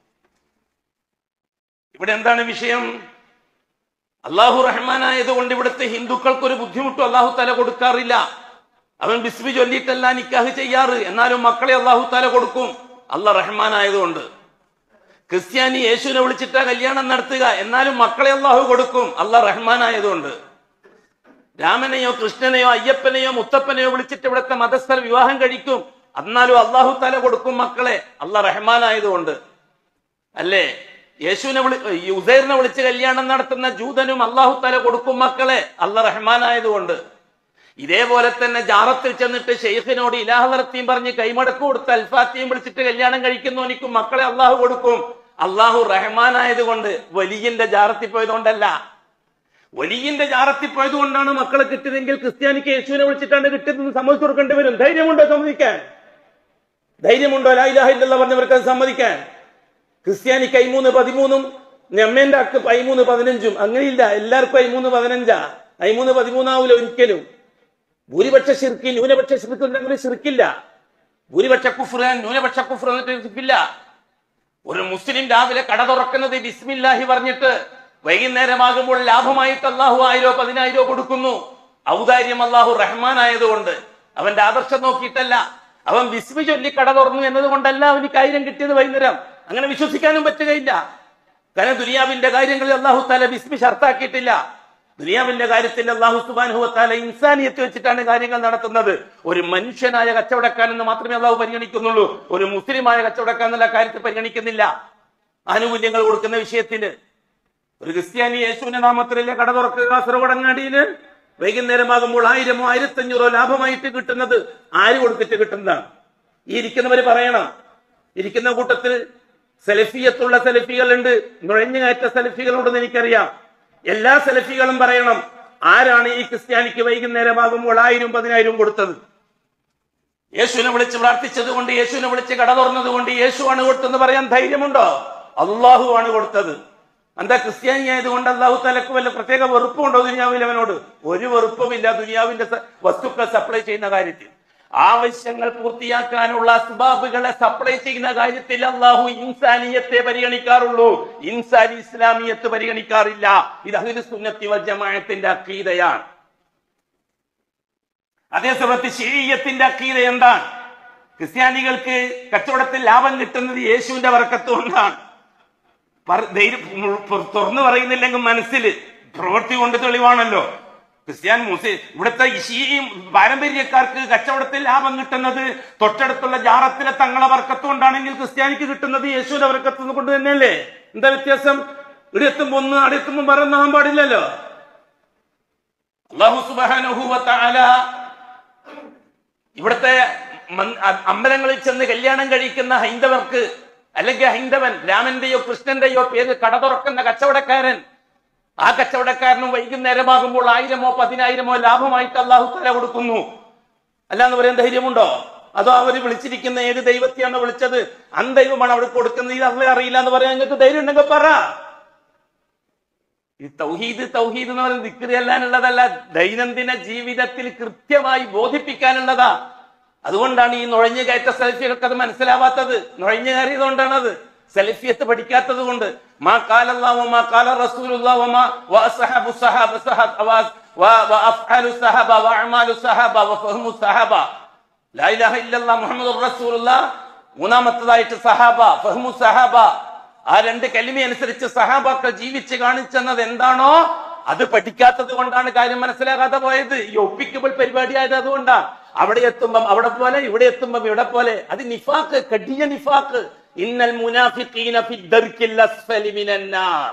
ഇവിടെ എന്താണ് വിഷയം അള്ളാഹു റഹ്മാനായതുകൊണ്ട് ഇവിടുത്തെ ഹിന്ദുക്കൾക്ക് ഒരു ബുദ്ധിമുട്ടും അള്ളാഹു തല കൊടുക്കാറില്ല അവൻ ബിസ്മി ചൊല്ലിയിട്ടല്ല നിക്കാഹ് ചെയ്യാറ് എന്നാലും മക്കളെ അള്ളാഹു തല കൊടുക്കും അല്ല റഹ്മാനായതുകൊണ്ട് ക്രിസ്ത്യാനി യേശുവിനെ വിളിച്ചിട്ടാ കല്യാണം നടത്തുക എന്നാലും മക്കളെ അള്ളാഹു കൊടുക്കും അല്ല റഹ്മാനായതുകൊണ്ട് രാമനെയോ കൃഷ്ണനെയോ അയ്യപ്പനെയോ മുത്തപ്പനെയോ വിളിച്ചിട്ട് ഇവിടുത്തെ മതസ്ഥർ വിവാഹം കഴിക്കും എന്നാലും അള്ളാഹു തല കൊടുക്കും മക്കളെ അല്ല റഹ്മാനായതുകൊണ്ട് അല്ലേ യേശുവിനെ വിളി ഉസൈറിനെ വിളിച്ച് കല്യാണം നടത്തുന്ന ജൂതനും അള്ളാഹു തല കൊടുക്കും മക്കളെ അല്ല റഹ്മാനായതുകൊണ്ട് ഇതേപോലെ തന്നെ ജാറത്തിൽ ചെന്നിട്ട് ഷെയ്ഖിനോട് ഇലാഹലർത്തിയും പറഞ്ഞ് കൈമടക്ക് കൊടുത്ത് അൽഫാത്തിയും വിളിച്ചിട്ട് കല്യാണം കഴിക്കുന്നവനിക്കും മക്കളെ അള്ളാഹു കൊടുക്കും അള്ളാഹു റഹ്മാനായതുകൊണ്ട് വലിയന്റെ ജാറത്തിൽ പോയതുകൊണ്ടല്ല വലിയന്റെ ജാറത്തിൽ പോയതുകൊണ്ടാണ് മക്കളെ കിട്ടിയതെങ്കിൽ ക്രിസ്ത്യാനിക്ക് യേശുവിനെ വിളിച്ചിട്ടാണ് കിട്ടിയതെന്ന് സമ്മതിച്ചു കൊടുക്കേണ്ടി വരും ധൈര്യമുണ്ടോ സമ്മതിക്കാൻ ധൈര്യമുണ്ടോ ലായിലാഹില്ല പറഞ്ഞവർക്ക് അത് സമ്മതിക്കാൻ ക്രിസ്ത്യാനി കൈമൂന്ന് പതിമൂന്നും ഞമ്മേന്റെ അക്ക് പൈമൂന്ന് പതിനഞ്ചും അങ്ങനെയില്ല എല്ലാവർക്കും അയിമൂന്ന് പതിനഞ്ചാ അയിമൂന്ന് പതിമൂന്നാവൂല ഒരിക്കലും ഭൂരിപക്ഷ ശിർക്ക് ന്യൂനപക്ഷ ശിർക്ക് ഉണ്ടെങ്കിൽ ശിർക്കില്ല ഭൂരിപക്ഷ കുഫ്ര ന്യൂനപക്ഷ കുഫ്ര എന്നിട്ട് ശിർക്കില്ല ഒരു മുസ്ലിം രാവിലെ കട തുറക്കുന്നത് ബിസ്മില്ലാഹി പറഞ്ഞിട്ട് വൈകുന്നേരമാകുമ്പോൾ ലാഭമായിട്ട് അള്ളാഹു ആയിരോ പതിനായിരോ കൊടുക്കുന്നു ഔദാര്യം അള്ളാഹു റഹ്മാൻ ആയതുകൊണ്ട് അവന്റെ ആദർശം നോക്കിയിട്ടല്ല അവൻ ബിസ്മി ചൊല്ലി കട തുറന്നു എന്നതുകൊണ്ടല്ല അവനിക്ക് ആയിരം കിട്ടിയത് വൈകുന്നേരം അങ്ങനെ വിശ്വസിക്കാനും പറ്റുകയില്ല കാരണം ദുനിയാവിന്റെ കാര്യങ്ങളിൽ അള്ളാഹു താല ബിസ്മി ഷർത്താക്കിയിട്ടില്ല ദുനിയാവിന്റെ കാര്യത്തിൽ അള്ളാഹു സുബാനുഹത്താല ഇൻസാനിയത്ത് വെച്ചിട്ടാണ് കാര്യങ്ങൾ നടത്തുന്നത് ഒരു മനുഷ്യനായ കച്ചവടക്കാരെന്ന് മാത്രമേ അള്ളാഹു പരിഗണിക്കുന്നുള്ളൂ ഒരു മുസ്ലിമായ കച്ചവടക്കാരൻ എന്നുള്ള കാര്യത്തിൽ പരിഗണിക്കുന്നില്ല ആനുകൂല്യങ്ങൾ കൊടുക്കുന്ന വിഷയത്തിന് ഒരു ക്രിസ്ത്യാനി യേശുവിന്റെ നാമത്തിലെ കട തുറക്കുക കാസർഗോഡങ്ങാടിയില് വൈകുന്നേരമാകുമ്പോൾ ആയിരമോ ആയിരത്തഞ്ഞൂറോ ലാഭമായിട്ട് കിട്ടുന്നത് ആര് കൊടുത്തിട്ട് കിട്ടുന്നതാണ് ഈ ഇരിക്കുന്നവര് പറയണം ഇരിക്കുന്ന കൂട്ടത്തിൽ സെലഫിയത്തുള്ള സെലഫികളുണ്ട് നുഴഞ്ഞു കയറ്റ സെലഫികളുണ്ടെന്ന് എനിക്കറിയാം എല്ലാ സെലഫികളും പറയണം ആരാണ് ഈ ക്രിസ്ത്യാനിക്ക് വൈകുന്നേരമാകുമ്പോൾ ആയിരം പതിനായിരം കൊടുത്തത് യേശുവിനെ വിളിച്ച് പ്രാർത്ഥിച്ചത് കൊണ്ട് യേശുവിനെ വിളിച്ച് കട തുറന്നത് കൊണ്ട് യേശുവാണ് കൊടുത്തെന്ന് പറയാൻ ധൈര്യമുണ്ടോ അള്ളാഹു ആണ് കൊടുത്തത് എന്താ ക്രിസ്ത്യാനി ആയതുകൊണ്ട് അള്ളാഹു തലക്ക് വല്ല പ്രത്യേക വെറുപ്പുണ്ടോ ദുനിയാവിൽ അവനോട് ഒരു വെറുപ്പുമില്ല ദുനിയാവിന്റെ സ- വസ്തുക്കൾ സപ്ലൈ ചെയ്യുന്ന കാര്യത്തിൽ ആവശ്യങ്ങൾ പൂർത്തിയാക്കാനുള്ള അസ്ബാബുകളെ സപ്ലൈ ചെയ്യുന്ന കാര്യത്തിൽ അള്ളാഹു ഇൻസാനിയത്തെ പരിഗണിക്കാറുള്ളൂ ഇൻസാനി ഇസ്ലാമിയത്ത് പരിഗണിക്കാറില്ല ഇത് അഹിൽ സുന്നത്തി വൽ ജമാഅത്തിന്റെ അക്കീതയാണ് അതേസമയത്ത് ഷീയത്തിന്റെ അക്കീത എന്താണ് ക്രിസ്ത്യാനികൾക്ക് കച്ചവടത്തിൽ ലാഭം കിട്ടുന്നത് യേശുവിന്റെ വർക്കത്ത് കൊണ്ടാണ് പറ- ധൈര്യം ഉം തുറന്നു പറയുന്നില്ലെങ്കിൽ മനസ്സിൽ പ്രവൃത്തി കൊണ്ട് തെളിവാണല്ലോ ക്രിസ്ത്യാൻ മുസ്ലിം ഇവിടുത്തെ ഇഷീയും പാരമ്പര്യക്കാർക്ക് കച്ചവടത്തിൽ ലാഭം കിട്ടുന്നത് തൊട്ടടുത്തുള്ള ജാറത്തിലെ തങ്ങളെ വർക്കത്ത് കൊണ്ടാണെങ്കിൽ ക്രിസ്ത്യാനിക്ക് കിട്ടുന്നത് യേശുവിന്റെ വർക്കത്ത് കൊണ്ട് തന്നെയല്ലേ എന്താ വ്യത്യാസം ഇവിടെ എത്തുമ്പോ ഒന്ന് അവിടെ എത്തുമ്പോ പറയുന്നാൻ പാടില്ലല്ലോ അള്ളാഹു സുബ്ഹാനഹു വ തആല ഇവിടുത്തെ മൻ- അ- അമ്പലങ്ങളിൽ ചെന്ന് കല്യാണം കഴിക്കുന്ന ഹൈന്ദവർക്ക് അല്ലെങ്കിൽ ഹൈന്ദവൻ രാമന്റെയോ കൃഷ്ണന്റെയോ പേര് കട തുറക്കുന്ന കച്ചവടക്കാരൻ ആ കച്ചവടക്കാരനും വൈകുന്നേരമാകുമ്പോൾ ആയിരമോ പതിനായിരമോ ലാഭമായിട്ട് അള്ളാഹു തല കൊടുക്കുന്നു അല്ലാന്ന് പറയാൻ ധൈര്യമുണ്ടോ അതോ അവര് വിളിച്ചിരിക്കുന്ന ഏത് ദൈവത്തെയാണ് വിളിച്ചത് അന്തൈവമാണ് അവിടെ കൊടുക്കുന്നത് ഇത് അവരെ അറിയില്ല എന്ന് പറയാൻ നിങ്ങൾക്ക് ധൈര്യം ഉണ്ടെങ്കിൽ പറ ഈ തൗഹീദ് തൗഹീദ് എന്ന് പറയുന്നത് ദിക്രി അല്ലാനുള്ളതല്ല ദൈനംദിന ജീവിതത്തിൽ കൃത്യമായി ബോധിപ്പിക്കാനുള്ളതാ അതുകൊണ്ടാണ് ഈ നുഴഞ്ഞു കയറ്റ സെൽഫികൾക്ക് അത് മനസ്സിലാവാത്തത് നുഴഞ്ഞു കയറിയതുകൊണ്ടാണ് അത് സെൽഫിയത്ത് പഠിക്കാത്തത് കൊണ്ട് മാ കാലല്ലാഹു മാ കാല റസൂലുള്ളാഹു മാ വഅസ്ഹബു സഹാബ സഹബ വഅഫ്അലു സഹബ വഅമാലു സഹബ വഫഹ്മു സഹബ ലാ ഇലാഹ ഇല്ലല്ലാഹ് മുഹമ്മദുർ റസൂലുള്ളാഹ് മൂന്നാമത്തതായിട്ട് സഹാബ ഫഹ്മു സഹാബ ആ രണ്ട് കലിമ അനുസരിച്ച് സഹാബാക്കൾ ജീവിച്ച് കാണിച്ചെന്നത് എന്താണോ അത് പഠിക്കാത്തത് കൊണ്ടാണ് കാര്യം മനസ്സിലാകാതെ പോയത് ഈ ഒപ്പിക്കബിൾ പരിപാടി ആയത് അതുകൊണ്ടാണ് അവിടെ എത്തുമ്പം അവിടെ പോലെ ഇവിടെ എത്തുമ്പം ഇവിടെ പോലെ അത് നിഫാക്ക് കഠിന നിഫാക്ക് ഇന്നൽ മുനാഫിഖീന ഫി ദർക്കിൽ അസ്ഫലി മിനൻ നാർ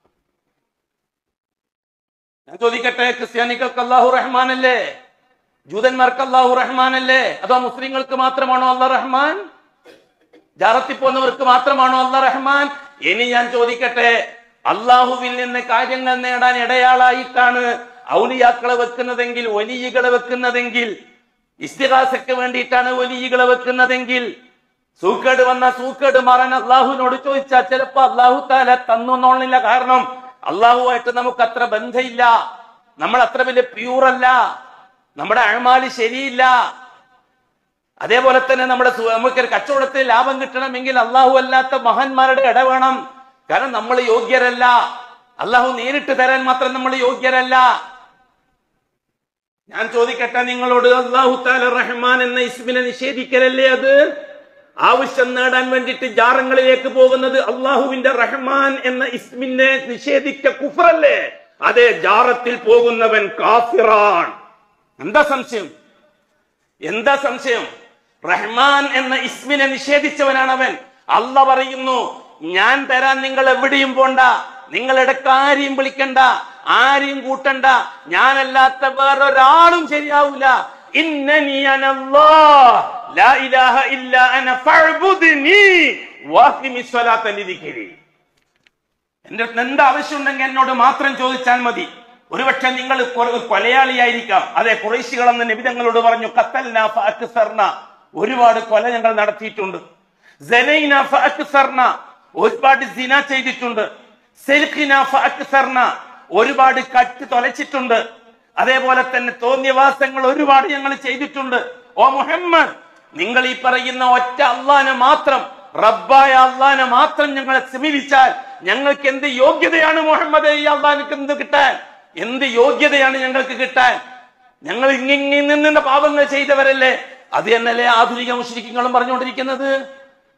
ഞാൻ ചോദിക്കട്ടെ ക്രിസ്ത്യാനികൾക്ക് അല്ലാഹു റഹ്മാനല്ലേ ജൂതന്മാർക്ക് അല്ലാഹു റഹ്മാനല്ലേ അതോ മുസ്ലിങ്ങൾക്ക് മാത്രമാണോ അല്ലാഹ് റഹ്മാൻ ജാറത്തിൽ പോകുന്നവർക്ക് മാത്രമാണോ അല്ല റഹ്മാൻ ഇനി ഞാൻ ചോദിക്കട്ടെ അള്ളാഹുവിൽ നിന്ന് കാര്യങ്ങൾ നേടാൻ ഇടയാളായിട്ടാണ് ഔലിയാക്കളെ വെക്കുന്നതെങ്കിൽ ഒലിയികളെ വെക്കുന്നതെങ്കിൽ ഇസ്തിഹാസക്ക് വേണ്ടിയിട്ടാണ് ഒലിയികളെ വെക്കുന്നതെങ്കിൽ സൂക്കേട് വന്ന സൂക്കേട് മാറാൻ അള്ളാഹുവിനോട് ചോദിച്ചാൽ ചിലപ്പോ അള്ളാഹു താല തന്നോന്നില്ല കാരണം അള്ളാഹുമായിട്ട് നമുക്ക് അത്ര ബന്ധമില്ല നമ്മൾ അത്ര വലിയ പ്യൂറല്ല നമ്മുടെ അഴമാല് ശരിയില്ല അതേപോലെ തന്നെ നമ്മുടെ സു- നമുക്ക് ഒരു കച്ചവടത്തിൽ ലാഭം കിട്ടണമെങ്കിൽ അള്ളാഹു അല്ലാത്ത മഹാന്മാരുടെ ഇട വേണം കാരണം നമ്മൾ യോഗ്യരല്ല അള്ളാഹു നേരിട്ട് തരാൻ മാത്രം നമ്മൾ യോഗ്യരല്ല ഞാൻ ചോദിക്കട്ടെ നിങ്ങളോട് അള്ളാഹു താല റഹ്മാൻ എന്ന ഇസ്മിനെ നിഷേധിക്കലല്ലേ അത് ആവശ്യം നേടാൻ വേണ്ടിയിട്ട് ജാറങ്ങളിലേക്ക് പോകുന്നത് അള്ളാഹുവിന്റെ റഹ്മാൻ എന്ന ഇസ്മിനെ നിഷേധിക്ക കുഫറല്ലേ അതെ ജാറത്തിൽ പോകുന്നവൻ കാഫിറാൻ എന്താ സംശയം എന്താ സംശയം റഹ്മാൻ എന്ന ഇസ്മിനെ നിഷേധിച്ചവനാണ് അവൻ അല്ല പറയുന്നു ഞാൻ തരാൻ നിങ്ങൾ എവിടെയും പോണ്ട നിങ്ങൾ ഇടയ്ക്ക് ആരെയും വിളിക്കണ്ട ആരെയും കൂട്ടണ്ട ഞാനല്ലാത്ത വേറൊരാളും ശരിയാവൂല ഇന്നനി അനല്ലാഹ് ലാ ഇലാഹ ഇല്ല അന ഫഅ്ബുദ്നി വഅഖിമിസ് സ്വലാത്ത ലിദിക്രി എന്റെ അടുത്ത് എന്ത് ആവശ്യമുണ്ടെങ്കിൽ എന്നോട് മാത്രം ചോദിച്ചാൽ മതി ഒരുപക്ഷെ നിങ്ങൾ കൊ- കൊലയാളിയായിരിക്കാം അതെ കുറേശികൾ എന്ന നിബിതങ്ങളോട് പറഞ്ഞു കത്തൽന ഫഅക്സർന ഒരുപാട് കൊല ഞങ്ങൾ നടത്തിയിട്ടുണ്ട് സനൈന ഫഅക്സർന ഒരുപാട് സിന ചെയ്തിട്ടുണ്ട് സെൽഖിന ഫഅക്സർന ഒരുപാട് കട്ട് തൊലച്ചിട്ടുണ്ട് അതേപോലെ തന്നെ തോന്നിയവാസങ്ങൾ ഒരുപാട് ഞങ്ങൾ ചെയ്തിട്ടുണ്ട് ഓ മുഹമ്മദ് നിങ്ങൾ ഈ പറയുന്ന ഒറ്റ അള്ളാനെ മാത്രം റബ്ബായ അള്ളാനെ മാത്രം ഞങ്ങളെ സമീപിച്ചാൽ ഞങ്ങൾക്ക് എന്ത് യോഗ്യതയാണ് മുഹമ്മദ് ഈ അള്ളാഹിക്ക് എന്ത് കിട്ടാൻ എന്ത് യോഗ്യതയാണ് ഞങ്ങൾക്ക് കിട്ടാൻ ഞങ്ങൾ ഇങ്ങിങ്ങി നിന്ന പാപങ്ങൾ ചെയ്തവരല്ലേ അത് തന്നെയല്ലേ ആധുനിക മുസ്ലിങ്ങളും പറഞ്ഞുകൊണ്ടിരിക്കുന്നത്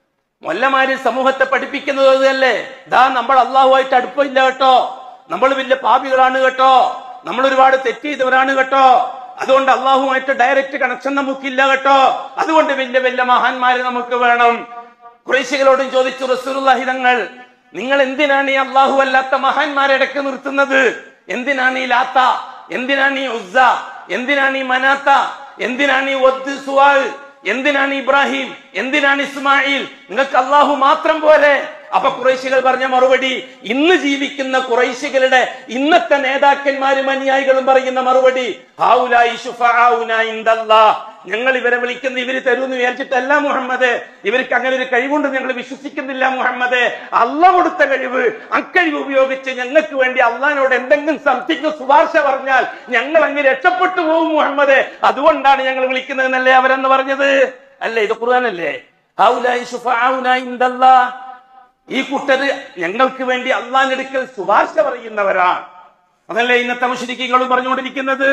മൊല്ലമാര് സമൂഹത്തെ പഠിപ്പിക്കുന്നത് അതല്ലേ ദാ നമ്മൾ അള്ളാഹുമായിട്ട് അടുപ്പമില്ല കേട്ടോ നമ്മൾ വലിയ പാപികളാണ് കേട്ടോ നമ്മൾ ഒരുപാട് തെറ്റ് ചെയ്തവരാണ് കേട്ടോ അതുകൊണ്ട് അള്ളാഹുമായിട്ട് ഡയറക്റ്റ് കണക്ഷൻ നമുക്കില്ല കേട്ടോ അതുകൊണ്ട് വലിയ വലിയ മഹാന്മാര് നമുക്ക് വേണം കുറേശികളോടും ചോദിച്ചു റസൂലുള്ളാഹി തങ്ങൾ നിങ്ങൾ എന്തിനാണ് ഈ അള്ളാഹു അല്ലാത്ത മഹാന്മാരെ ഇടയ്ക്ക് നിർത്തുന്നത് എന്തിനാണ് ഈ ലാത്ത എന്തിനാണ് ഈ ഉസ്സ എന്തിനാണ് ഈ മനാത്ത എന്തിനാണ് ഈ ഒദ് സുവാൽ എന്തിനാണ് ഇബ്രാഹിം എന്തിനാണ് ഇസ്മായിൽ നിങ്ങൾക്ക് അള്ളാഹു മാത്രം പോരെ അപ്പൊ കുറേശികൾ പറഞ്ഞ മറുപടി ഇന്ന് ജീവിക്കുന്ന കുറേശികളുടെ ഇന്നത്തെ നേതാക്കന്മാരും അനുയായികളും പറയുന്ന മറുപടി ഹാഉലായി ശുഫാഉനാ ഇൻദല്ലാഹ്. ഞങ്ങൾ ഇവരെ വിളിക്കുന്ന ഇവര് തരൂന്ന് വിചാരിച്ചിട്ടല്ല മുഹമ്മദ് ഇവർക്ക് അങ്ങനെ ഒരു കഴിവുണ്ട് ഞങ്ങൾ വിശ്വസിക്കുന്നില്ല മുഹമ്മദ് അല്ല കൊടുത്ത കഴിവ് അക്കഴിവ് ഉപയോഗിച്ച് ഞങ്ങൾക്ക് വേണ്ടി അള്ളഹാനോട് എന്തെങ്കിലും സംതിങ് ശുപാർശ പറഞ്ഞാൽ ഞങ്ങൾ അങ്ങ് രക്ഷപ്പെട്ടു പോകും മുഹമ്മദ് അതുകൊണ്ടാണ് ഞങ്ങൾ വിളിക്കുന്നതെന്നല്ലേ അവരെന്ന് പറഞ്ഞത് അല്ലേ ഇത് ഖുർആനല്ലേ ഹൗലായി ശുഫാഉനാ ഇൻദല്ലാഹ്. ഈ കൂട്ടര് ഞങ്ങൾക്ക് വേണ്ടി അള്ളാഹിനടുക്കൽ ശുപാർശ പറയുന്നവരാണ് അതല്ലേ ഇന്നത്തെ മുഷരിക്കുകളും പറഞ്ഞുകൊണ്ടിരിക്കുന്നത്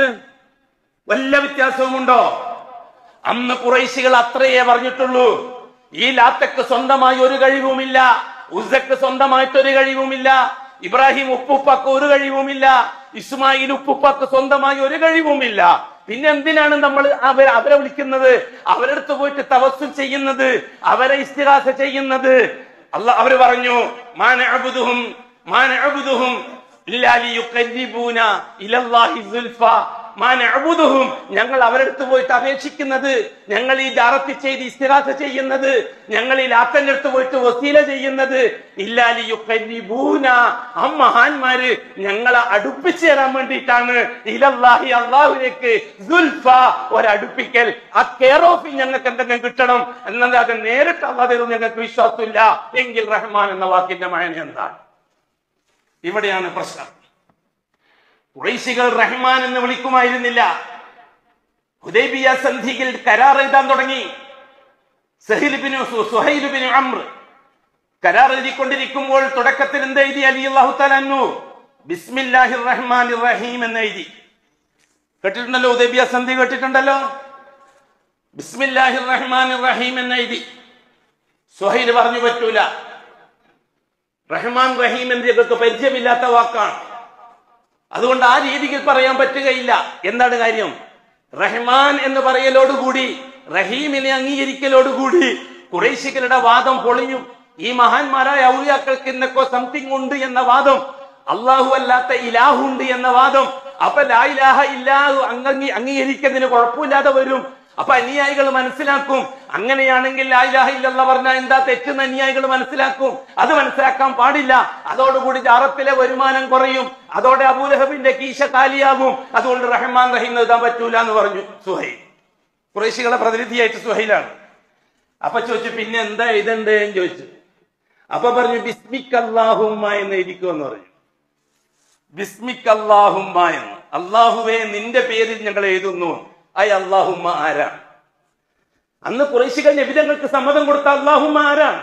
വല്ല വ്യത്യാസവുമുണ്ടോ അന്ന് കുറൈശികൾ അത്രയേ പറഞ്ഞിട്ടുള്ളൂ ഈ ലാത്തക്ക് സ്വന്തമായി ഒരു കഴിവുമില്ല ഉസക്ക് സ്വന്തമായിട്ട് ഒരു കഴിവുമില്ല ഇബ്രാഹിം ഉപ്പുപ്പാക്ക് ഒരു കഴിവുമില്ല ഇസ്മായിൽ ഉപ്പുപ്പാക്ക് സ്വന്തമായി ഒരു കഴിവുമില്ല പിന്നെ എന്തിനാണ് നമ്മൾ അവർ അവരെ വിളിക്കുന്നത് അവരടുത്ത് പോയിട്ട് തവസ്സുൽ ചെയ്യുന്നത് അവരെ ഇസ്തിഹാസ ചെയ്യുന്നത് അല്ല അവര് പറഞ്ഞു മാനഅബുദുഹും മാനഅബുദുഹും ഇല്ലാ ലിയുഖർരിബൂന ഇലല്ലാഹി സുൽഫ മാനഅബുദുഹും ഞങ്ങൾ അവരടുത്ത് പോയിട്ട് അപേക്ഷിക്കുന്നത് ഞങ്ങൾ ഈ ജാറത്തി ചെയ്ത് ഇസ്തിഹാസ ചെയ്യുന്നത് ഞങ്ങൾ ഈ ലാത്തന്റെ അടുത്ത് പോയിട്ട് വസീല ചെയ്യുന്നത് ഇല്ലാ ലിയുഖർരിബൂന ആ മഹാന്മാര് ഞങ്ങളെ അടുപ്പിച്ചു തരാൻ വേണ്ടിയിട്ടാണ് ഇലല്ലാഹി അള്ളാഹുലേക്ക് സുൽഫ ഒരടുപ്പിക്കൽ ആ കെയർ ഓഫിൽ ഞങ്ങൾക്ക് എന്തെങ്കിലും കിട്ടണം എന്നത് അത് നേരിട്ട് അള്ളാഹ് ഞങ്ങൾക്ക് വിശ്വാസമില്ല എങ്കിൽ റഹ്മാൻ എന്ന വാക്കിന്റെ മഴന എന്താണ് ഇവിടെയാണ് പ്രശ്നം കുറേശികൾ റഹ്മാൻ എന്ന് വിളിക്കുമായിരുന്നില്ല ഹുദൈബിയ സന്ധിയിൽ കരാർ എഴുതാൻ തുടങ്ങി സഹിലിബിന് സുഹൈലുബിന് അമ്ര കരാർ എഴുതിക്കൊണ്ടിരിക്കുമ്പോൾ തുടക്കത്തിൽ എന്ത് എഴുതി അലി അള്ളാഹു തലന്നു ബിസ്മില്ലാഹിർ റഹ്മാൻ റഹീം എന്ന് എഴുതി കേട്ടിട്ടുണ്ടല്ലോ ഉദൈബിയ സന്ധി കേട്ടിട്ടുണ്ടല്ലോ ബിസ്മില്ലാഹിർ റഹ്മാൻ റഹീം എന്ന് എഴുതി സുഹൈൽ പറഞ്ഞു പറ്റൂല റഹ്മാൻ റഹീം എന്നതൊക്കെ പരിചയമില്ലാത്ത വാക്കാണ് അതുകൊണ്ട് ആ രീതിയിൽ പറയാൻ പറ്റുകയില്ല എന്താണ് കാര്യം റഹ്മാൻ എന്ന് പറയലോടുകൂടി റഹീമിനെ അംഗീകരിക്കലോടുകൂടി കുറേശികളുടെ വാദം പൊളിഞ്ഞു ഈ മഹാന്മാരായ ഔലിയാക്കൾക്ക് ഇന്നൊക്കെ സംതിങ് ഉണ്ട് എന്ന വാദം അള്ളാഹു അല്ലാത്ത ഇലാഹുണ്ട് എന്ന വാദം അപ്പൊ ലാ ഇലാഹ ഇല്ലാഹു അംഗീ അംഗീകരിക്കുന്നതിന് കുഴപ്പമില്ലാതെ വരും അപ്പൊ അനുയായികൾ മനസ്സിലാക്കും അങ്ങനെയാണെങ്കിൽ ലാ ഇലാഹ ഇല്ലല്ലാഹ് പറഞ്ഞാൽ എന്താ തെറ്റെന്ന് അനുയായികൾ മനസ്സിലാക്കും അത് മനസ്സിലാക്കാൻ പാടില്ല അതോടുകൂടി ജാറത്തിലെ വരുമാനം കുറയും അതോടെ അബൂലഹബിന്റെ കീശ കാലിയാകും അതുകൊണ്ട് റഹ്മാൻ റഹീം എഴുതാൻ പറ്റൂല എന്ന് പറഞ്ഞു സുഹൈൽ കുറേശികളെ പ്രതിനിധിയായിട്ട് സുഹൈലാണ് അപ്പൊ ചോദിച്ചു പിന്നെ എന്താ എഴുതണ്ടേ എന്ന് ചോദിച്ചു അപ്പൊ പറഞ്ഞു ബിസ്മിക് അല്ലാഹുമ്മ എന്ന് എഴുതിക്കുമെന്ന് പറഞ്ഞു ബിസ്മിക് അല്ലാഹുമ്മ എന്ന് അള്ളാഹുവേ നിന്റെ പേരിൽ ഞങ്ങൾ എഴുതുന്നു ഐ അള്ളാഹുമ്മ ആരാണ് അന്ന് കുറേശികൾ നബിതങ്ങൾക്ക് സമ്മതം കൊടുത്ത അള്ളാഹുമ്മ ആരാണ്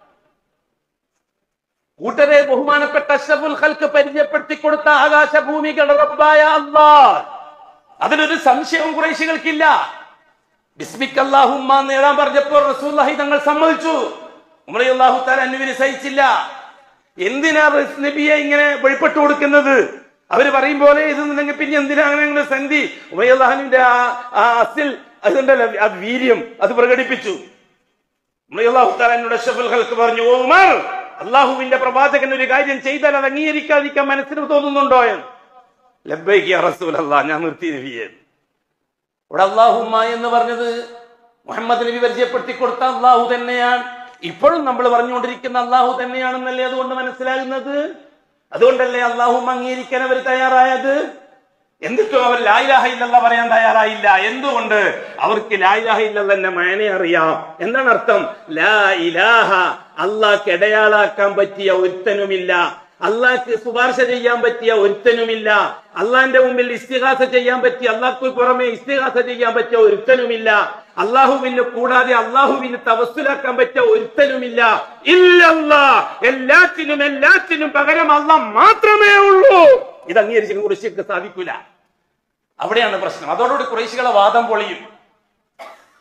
കൂട്ടരെ ബഹുമാനപ്പെട്ട അഷ്റഫുൽ ഖൽക്ക് പരിചയപ്പെടുത്തി കൊടുത്ത ആകാശഭൂമികളുടെ റബ്ബായ അള്ളാഹ് അതിലൊരു സംശയവും കുറേശികൾക്കില്ല ബിസ്മിക് അല്ലാഹുമ്മ എന്ന് എഴുതാൻ പറഞ്ഞപ്പോൾ റസൂലുള്ളാഹി തങ്ങൾ സമ്മതിച്ചു ഉമർ അള്ളാഹു താല അന്നുവിന് സഹിച്ചില്ല എന്തിനാ റസ് നബിയെ ഇങ്ങനെ വെളിപ്പെട്ടു കൊടുക്കുന്നത് അവര് പറയും പോലെ ഇതെന്നുണ്ടെങ്കിൽ പിന്നെ എന്തിനാ അങ്ങനെ അങ്ങനെ സന്ധി ഉമയല്ലാഹുവിന്റെ ആ ആ അസിൽ അതുണ്ടല്ലോ ആ വീര്യം അത് പ്രകടിപ്പിച്ചു ഉമയല്ലാഹു താല എന്നോട് അഷ്റഫുൽ ഖൽക്ക് പറഞ്ഞു "ഓ ഉമർ അള്ളാഹുവിന്റെ പ്രവാചകൻ ഒരു കാര്യം ചെയ്താൽ അത് അംഗീകരിക്കാതിരിക്കാൻ മനസ്സിന് തോന്നുന്നുണ്ടോ എന്ന് ലബ്ബൈക്ക് യാ റസൂലല്ലാഹ് ഞാൻ നിർത്തി നബിയെ ഇവിടെ അള്ളാഹുമ്മ എന്ന് പറഞ്ഞത് മുഹമ്മദ് നബി പരിചയപ്പെടുത്തി കൊടുത്ത അള്ളാഹു തന്നെയാണ് ഇപ്പോഴും നമ്മൾ പറഞ്ഞുകൊണ്ടിരിക്കുന്ന അള്ളാഹു തന്നെയാണെന്നല്ലേ അതുകൊണ്ട് മനസ്സിലാകുന്നത് അതുകൊണ്ടല്ലേ അള്ളാഹുമ്മ അംഗീകരിക്കാൻ അവർ തയ്യാറായത് എന്നിട്ടും അവർ ലായിലാഹ ഇല്ലല്ല പറയാൻ തയ്യാറായില്ല എന്തുകൊണ്ട് അവർക്ക് ലായിലാഹ ഇല്ലന്നെ മയനെ അറിയാം എന്താണ് അർത്ഥം ലാ ഇലാഹ അള്ളാഹ്ക്ക് ഇടയാളാക്കാൻ പറ്റിയ ഒരുത്തനുമില്ല അള്ളാഹ്ക്ക് ശുപാർശ ചെയ്യാൻ പറ്റിയ ഒരുത്തനുമില്ല അള്ളാന്റെ മുമ്പിൽ ഇസ്തിഹാസ ചെയ്യാൻ പറ്റിയ അള്ളാഹ്ക്ക് പുറമെ ഇസ്തിഹാസ ചെയ്യാൻ പറ്റിയ ഒരുത്തനുമില്ല അള്ളാഹുവിന് കൂടാതെ അള്ളാഹുവിന് തവസ്സുലാക്കാൻ പറ്റിയ ഒരുത്തനുമില്ല ഇല്ലല്ലാ എല്ലാത്തിനും എല്ലാത്തിനും പകരം അള്ളാഹ് മാത്രമേ ഉള്ളൂ ഇത് അംഗീകരിച്ച് കുറേശ്ശിക്ക് സാധിക്കൂല അവിടെയാണ് പ്രശ്നം അതോടുകൂടി കുറേശ്ശികളെ വാദം പൊളിയും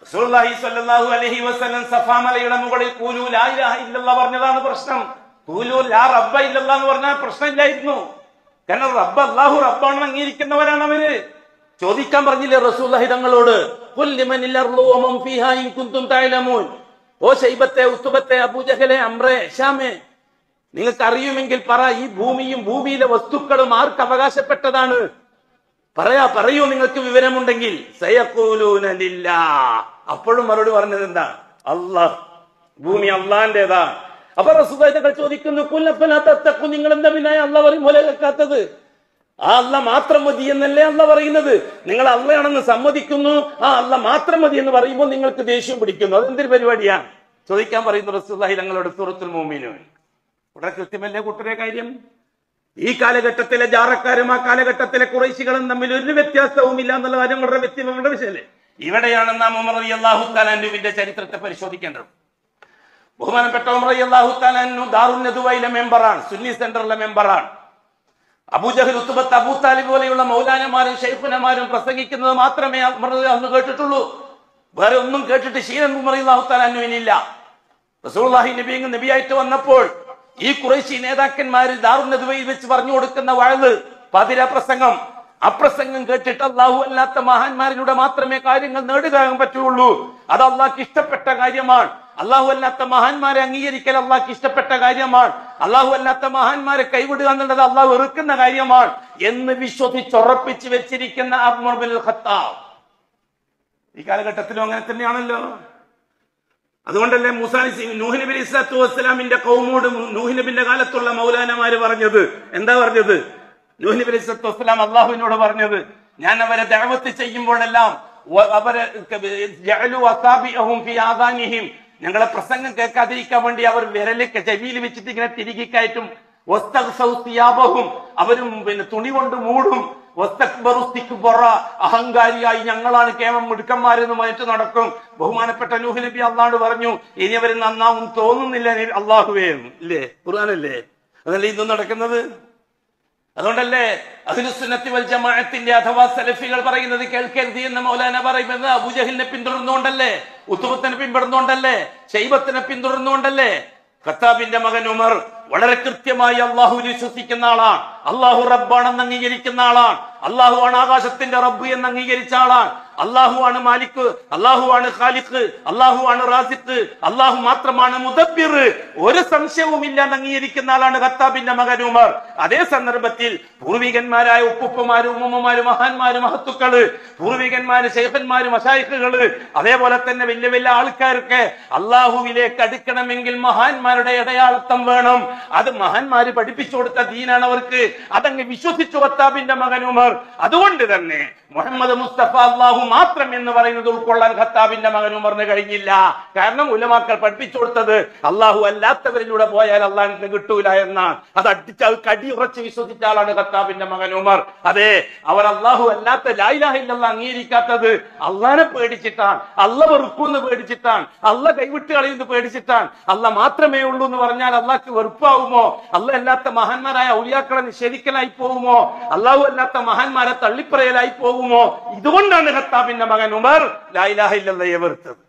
റസൂലുള്ളാഹി സ്വല്ലല്ലാഹു അലൈഹി വസല്ലം സഫാ മലയുടെ മുകളിൽ കൂലു ലാ ഇലാഹ ഇല്ലല്ലാഹ് പറഞ്ഞതാണ് പ്രശ്നം കൂലു ലാ റബ്ബ ഇല്ലല്ലാഹ് എന്ന് പറഞ്ഞാൽ പ്രശ്നമില്ലായിരുന്നു കാരണം റബ്ബ് അല്ലാഹു റബ്ബാണെന്ന് അംഗീകരിക്കുന്നവരാണ് അവര് ചോദിക്കാൻ പറഞ്ഞില്ലേ റസൂലുള്ളാഹി തങ്ങളോട് ഖുൽ ലിമനിൽ അർളു വമൻ ഫീഹാ ഇൻ കുൻതും തഅലമൂൻ ഓ ശൈബത്തെ ഉത്തുബത്തെ അബൂജഹലെ അമ്രെ ഷാമേ നിങ്ങൾക്ക് അറിയുമെങ്കിൽ പറ ഈ ഭൂമിയും ഭൂമിയിലെ വസ്തുക്കളും ആർക്ക് അവകാശപ്പെട്ടതാണ് പറയാ പറയൂ നിങ്ങൾക്ക് വിവരമുണ്ടെങ്കിൽ സയഖൂലൂന ലില്ലാ. അപ്പോഴും മറുപടി പറഞ്ഞത് എന്താ അള്ളാഹ് ഭൂമി അള്ളാന്റേതാ അപ്പൊ റസൂദായികൾ ചോദിക്കുന്നു കുല്ലപ്പനാത്തക്കു നിങ്ങൾ എന്താ പിന്നെ അള്ള പറയും പോലെ കേൾക്കാത്തത് ആ അല്ല മാത്രം മതി എന്നല്ലേ അല്ല പറയുന്നത് നിങ്ങൾ അള്ളയാണെന്ന് സമ്മതിക്കുന്നു ആ അല്ല മാത്രം മതി എന്ന് പറയുമ്പോൾ നിങ്ങൾക്ക് ദേഷ്യം പിടിക്കുന്നു അതെന്തൊരു പരിപാടിയാ ചോദിക്കാൻ പറയുന്നു റസൂല്ലാഹി ഞങ്ങളുടെ സൂറത്തുൽ മോമിനു വളരെ കൃത്യമല്ലേ കൂട്ടരെ കാര്യം ഈ കാലഘട്ടത്തിലെ ജാറക്കാരും ആ കാലഘട്ടത്തിലെ കുറേശികളും തമ്മിൽ ഒരു വ്യത്യാസവും ഇല്ല എന്നുള്ള കാര്യം വളരെ വ്യക്തികളുടെ വിഷയമല്ലേ ഇവിടെയാണ് നാം ഉമർ അലി അള്ളാഹു താലാൻഡുവിന്റെ ചരിത്രത്തെ പരിശോധിക്കേണ്ടത് ബഹുമാനപ്പെട്ട ഉമർ അലി അള്ളാഹു താലാൻഡു ദാറുൽ നദുവയിലെ മെമ്പറാണ് സുന്നി സെന്ററിലെ മെമ്പറാണ് അബൂജഹൽ ഉത്തുബത്ത് അബൂ താലിബ് പോലെയുള്ള മൗലാനമാരും ഷെയ്ഖുനമാരും പ്രസംഗിക്കുന്നത് മാത്രമേ ഉമർ റളിയല്ലാഹു അന്ന് കേട്ടിട്ടുള്ളൂ വേറെ ഒന്നും കേട്ടിട്ട് ശീലൻ ഉമർ അള്ളാഹു താലാൻഡുവിനില്ല റസൂലുള്ളാഹി നബി അങ്ങ് നബിയായിട്ട് വന്നപ്പോൾ ഈ കുറേശി നേതാക്കന്മാര് ദാറുന്നതുവയിൽ വെച്ച് പറഞ്ഞു കൊടുക്കുന്ന വാഴ് പതിര പ്രസംഗം അപ്രസംഗം കേട്ടിട്ട് അള്ളാഹു അല്ലാത്ത മഹാന്മാരിലൂടെ മാത്രമേ കാര്യങ്ങൾ നേടുകയാൻ പറ്റുള്ളൂ അത് അള്ളാഹ്ക്ക് ഇഷ്ടപ്പെട്ട കാര്യമാണ് അള്ളാഹു അല്ലാത്ത മഹാന്മാരെ അംഗീകരിക്കൽ അള്ളാഹ്ക്ക് ഇഷ്ടപ്പെട്ട കാര്യമാണ് അള്ളാഹു അല്ലാത്ത മഹാന്മാരെ കൈവിടുക എന്നുള്ളത് അള്ളാഹു വെറുക്കുന്ന കാര്യമാണ് എന്ന് വിശ്വസിച്ചുറപ്പിച്ച് വെച്ചിരിക്കുന്ന അബ്മുർ ബിൻ ഖത്താബ് ഈ കാലഘട്ടത്തിലും അങ്ങനെ തന്നെയാണല്ലോ അതുകൊണ്ടല്ലേ മൂസാ നബി- നൂഹ് നബി അലൈഹി സ്വലാത്തു വസ്സലാമിന്റെ കൗമോട് നൂഹ് നബിന്റെ കാലത്തുള്ള മൗലാനമാര് പറഞ്ഞത് എന്താ പറഞ്ഞത് നൂഹ് നബി അലൈഹി സ്വലാത്തു വസ്സലാം അള്ളാഹുവിനോട് പറഞ്ഞത് ഞാൻ അവരെ ദഅവത്ത് ചെയ്യുമ്പോഴെല്ലാം വ- അവരെ ജഅലു അസാബിഅഹും ഫി ആദാനിഹിം ഞങ്ങളെ പ്രസംഗം കേൾക്കാതിരിക്കാൻ വേണ്ടി അവർ വിരലൊക്കെ ചെവിയിൽ വെച്ചിട്ട് ഇങ്ങനെ തിരികെ കയറ്റും വസ്തഗ്സൗ സിയാബഹും അവരും പിന്നെ തുണി കൊണ്ട് മൂടും വസ്തക്ബറു ഇസ്തിക്ബറ. അഹങ്കാരിയായി ഞങ്ങളാണ് കേമം മിടുക്കന്മാരെന്ന് മറ്റു നടക്കും ബഹുമാനപ്പെട്ട നൂഹ് നബി അള്ളാഹ് പറഞ്ഞു ഇനി അവർ നന്നാവും തോന്നുന്നില്ല നബി- അള്ളാഹുവേ എന്ന്. ഇല്ലേ ഖുർആനല്ലേ അതല്ലേ ഇന്നും നടക്കുന്നത് അതുകൊണ്ടല്ലേ അഖിലുസുന്നത്തി വൽ ജമാഅത്തിന്റെ അഥവാ സലഫികൾ പറയുന്നത് കേൾക്കരുത് എന്ന് മൗലാന പറയുന്നത് അബുജഹിലിനെ പിന്തുടർന്നുകൊണ്ടല്ലേ ഉത്തുബത്തിനെ പിന്തുടർന്നുകൊണ്ടല്ലേ ശൈബത്തിനെ പിന്തുടർന്നുകൊണ്ടല്ലേ ഖത്താബിന്റെ മകൻ ഉമർ വളരെ കൃത്യമായി അള്ളാഹു വിശ്വസിക്കുന്ന ആളാണ് അള്ളാഹു റബ്ബാണെന്ന് അംഗീകരിക്കുന്ന ആളാണ് അള്ളാഹു ആണ് ആകാശത്തിന്റെ റബ്ബ് എന്ന് അംഗീകരിച്ച ആളാണ് അള്ളാഹു ആണ് മാലിക് അള്ളാഹു ആണ് ഖാലിഖ് അള്ളാഹു ആണ് റാസിഖ് അള്ളാഹു മാത്രമാണ് മുദബ്ബിർ ഒരു സംശയവും ഇല്ല എന്ന് അംഗീകരിക്കുന്ന ആളാണ് ഖത്താബിന്റെ മകൻ ഉമർ അതേ സന്ദർഭത്തിൽ പൂർവികന്മാരായ ഉപ്പുപ്പമാരും ഉമ്മമാരും മഹാന്മാരും മഹത്തുക്കള് പൂർവികന്മാര് ശൈഖന്മാരും അശായിഖുകള് അതേപോലെ തന്നെ വലിയ വലിയ ആൾക്കാർക്ക് അള്ളാഹുവിലേക്ക് അടുക്കണമെങ്കിൽ മഹാന്മാരുടെ ഇടയാളത്വം വേണം അത് മഹാന്മാര് പഠിപ്പിച്ചു കൊടുത്ത ദീനാണ് അവർക്ക് അതങ്ങ് വിശ്വസിച്ചു ഖത്താബിന്റെ മകൻ ഉമർ അതുകൊണ്ട് തന്നെ മുഹമ്മദ് മുസ്തഫ അള്ളാഹു മാത്രം എന്ന് പറയുന്നത് ഉൾക്കൊള്ളാൻ ഖത്താബിന്റെ മകൻ ഉമറിന് കഴിഞ്ഞില്ല കാരണം ഉലമാക്കൾ പഠിപ്പിച്ചു കൊടുത്തത് അള്ളാഹു അല്ലാത്തവരിലൂടെ പോയാൽ അള്ളാഹിന് കിട്ടൂല എന്നാണ് അത് അടിച്ച് അത് കടി ഉറച്ച് വിശ്വസിച്ച ആളാണ് ഖത്താബിന്റെ മകൻ ഉമർ അതെ അവർ അള്ളാഹു അല്ലാത്ത ലായിലാഹില്ല അംഗീകരിക്കാത്തത് അള്ളാനെ പേടിച്ചിട്ടാണ് അല്ല വെറുക്കുമെന്ന് പേടിച്ചിട്ടാണ് അല്ല കൈവിട്ട് കളയുന്നത് പേടിച്ചിട്ടാണ് അല്ല മാത്രമേ ഉള്ളൂ എന്ന് പറഞ്ഞാൽ അള്ളാഹ്ക്ക് വെറുപ്പാവുമോ അല്ല അല്ലാത്ത മഹാന്മാരായ ഔലിയാക്കളെ നിഷേധിക്കലായി പോകുമോ അള്ളാഹു അല്ലാത്ത മഹാന്മാരെ തള്ളിപ്പറയലായി പോകുമോ ഇതുകൊണ്ടാണ് ഖത്താബിന്റെ മകൻ ഉമർ ലായിലാഹില്ലയെ വെറുത്തത്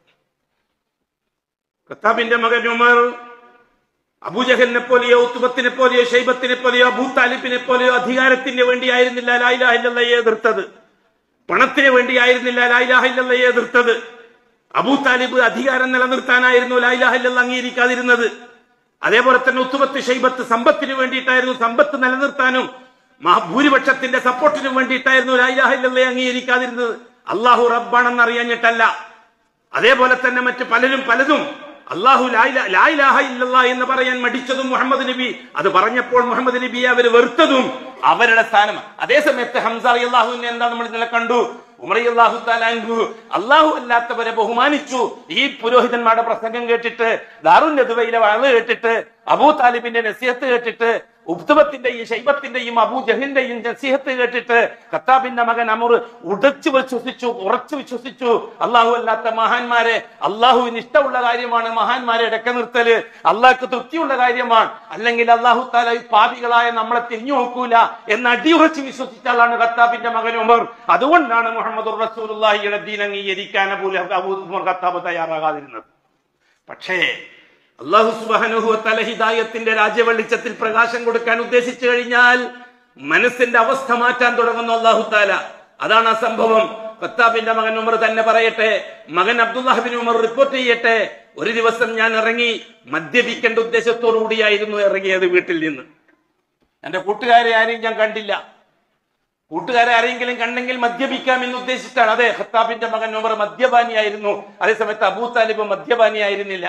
ഖത്താബിന്റെ മകൻ ഉമർ അബൂജഹലിനെ പോലെയോ ഉത്തുബത്തിനെ പോലെയോ ഷൈബത്തിനെ പോലെയോ അബൂ താലിബിനെ പോലെയോ അധികാരത്തിന് വേണ്ടിയായിരുന്നില്ല ലായിലാഹില്ലയെ എതിർത്തത് പണത്തിന് വേണ്ടിയായിരുന്നില്ല ലായിലാഹില്ലയെ എതിർത്തത് അബൂ താലിബ് അധികാരം നിലനിർത്താനായിരുന്നു ലായിലാഹില്ല അംഗീകരിക്കാതിരുന്നത് അതേപോലെ തന്നെ ഉത്തുബത്ത് ഷൈബത്ത് സമ്പത്തിന് വേണ്ടിയിട്ടായിരുന്നു സമ്പത്ത് നിലനിർത്താനും മഹാ- ഭൂരിപക്ഷത്തിന്റെ സപ്പോർട്ടിനും വേണ്ടിയിട്ടായിരുന്നു ലായിലാഹില്ലയെ അംഗീകരിക്കാതിരുന്നത് അള്ളാഹു റബ്ബാണെന്ന് അറിയാഞ്ഞിട്ടല്ല അതേപോലെ തന്നെ മറ്റ് പലരും പലതും അള്ളാഹു ലായില- ലായിലാഹ ഇല്ലല്ലാ എന്ന് പറയാൻ മടിച്ചതും മുഹമ്മദ് നബി അത് പറഞ്ഞപ്പോൾ മുഹമ്മദ് നബിയെ അവർ വെറുത്തതും അവരുടെ സ്ഥാനം അതേ സമയത്ത് ഹംസ അള്ളാഹുവിനെ എന്താ നമ്മൾ ഇന്നലെ കണ്ടു ഉമർ അള്ളാഹു താലാൻഹു അള്ളാഹു അല്ലാത്തവരെ ബഹുമാനിച്ചു ഈ പുരോഹിതന്മാരുടെ പ്രസംഗം കേട്ടിട്ട് ദാറുൻ നദുവയിലെ വാഴ കേട്ടിട്ട് അബൂ താലിബിന്റെ നസിയത്ത് കേട്ടിട്ട് ഉബ്തുബത്തിന്റെയും ശൈബത്തിന്റെയും അബൂ ജഹിന്റെയും നസീഹത്ത് കേട്ടിട്ട് ഖത്താബിന്റെ മകൻ അമർ ഉടച്ചു വിശ്വസിച്ചു ഉറച്ചു വിശ്വസിച്ചു അള്ളാഹു അല്ലാത്ത മഹാന്മാരെ അള്ളാഹുവിന് ഇഷ്ടമുള്ള കാര്യമാണ് മഹാന്മാരെ ഇടക്ക നിർത്തല് അള്ളാഹ്ക്ക് തൃപ്തിയുള്ള കാര്യമാണ് അല്ലെങ്കിൽ അള്ളാഹു താല ഈ പാപികളായ നമ്മളെ തിരിഞ്ഞു നോക്കൂല എന്ന് അടിയുറച്ച് വിശ്വസിച്ച ആളാണ് ഖത്താബിന്റെ മകൻ ഉമർ അതുകൊണ്ടാണ് മുഹമ്മദ് റസൂലുള്ളാഹിയുടെ ദീൻ അംഗീകരിക്കാൻ Abu Lahab Abu Umar Khattab തയ്യാറാകാതിരുന്നത് പക്ഷേ അള്ളാഹു സുബാനുഹു തല ഹിദായത്തിന്റെ രാജ്യവെളിച്ചത്തിൽ പ്രകാശം കൊടുക്കാൻ ഉദ്ദേശിച്ചു കഴിഞ്ഞാൽ മനസ്സിന്റെ അവസ്ഥ മാറ്റാൻ തുടങ്ങുന്നു അള്ളാഹു താല അതാണ് ആ സംഭവം ഖത്താബിന്റെ മകൻ ഉമർ തന്നെ പറയട്ടെ മകൻ അബ്ദുല്ലാഹിബിൻ ഉമർ റിപ്പോർട്ട് ചെയ്യട്ടെ ഒരു ദിവസം ഞാൻ ഇറങ്ങി മദ്യപിക്കേണ്ട ഉദ്ദേശത്തോടു കൂടിയായിരുന്നു ഇറങ്ങിയത് വീട്ടിൽ നിന്ന് എന്റെ കൂട്ടുകാരെ ആരെയും ഞാൻ കണ്ടില്ല കൂട്ടുകാരെ ആരെങ്കിലും കണ്ടെങ്കിൽ മദ്യപിക്കാം എന്ന് ഉദ്ദേശിച്ചാണ് അതെ ഖത്താബിന്റെ മകൻ ഉമർ മദ്യപാനിയായിരുന്നു അതേസമയത്ത് അബൂ താലിബ് മദ്യപാനിയായിരുന്നില്ല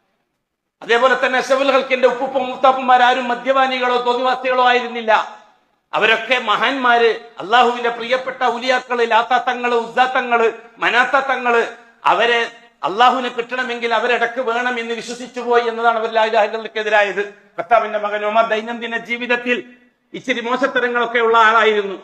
അതേപോലെ തന്നെ അഷബുൽ ഹൽക്കിന്റെ ഉപ്പുപ്പും മുത്താപ്പന്മാരും മദ്യപാനികളോ തോന്നിവാസികളോ ആയിരുന്നില്ല അവരൊക്കെ മഹാന്മാര് അള്ളാഹുവിന്റെ പ്രിയപ്പെട്ട ഉലിയാക്കള് ലാത്താത്തങ്ങള് ഉദ്ദാത്തങ്ങള് മനാത്തങ്ങള് അവരെ അള്ളാഹുവിനെ കിട്ടണമെങ്കിൽ അവരിടക്ക് വേണം എന്ന് വിശ്വസിച്ചു പോയി എന്നതാണ് അവർ ലാഹികൾക്കെതിരായത് കർത്താവിന്റെ മകൻ ഉമർ ദൈനംദിന ജീവിതത്തിൽ ഇച്ചിരി മോശത്തരങ്ങളൊക്കെ ഉള്ള ആളായിരുന്നു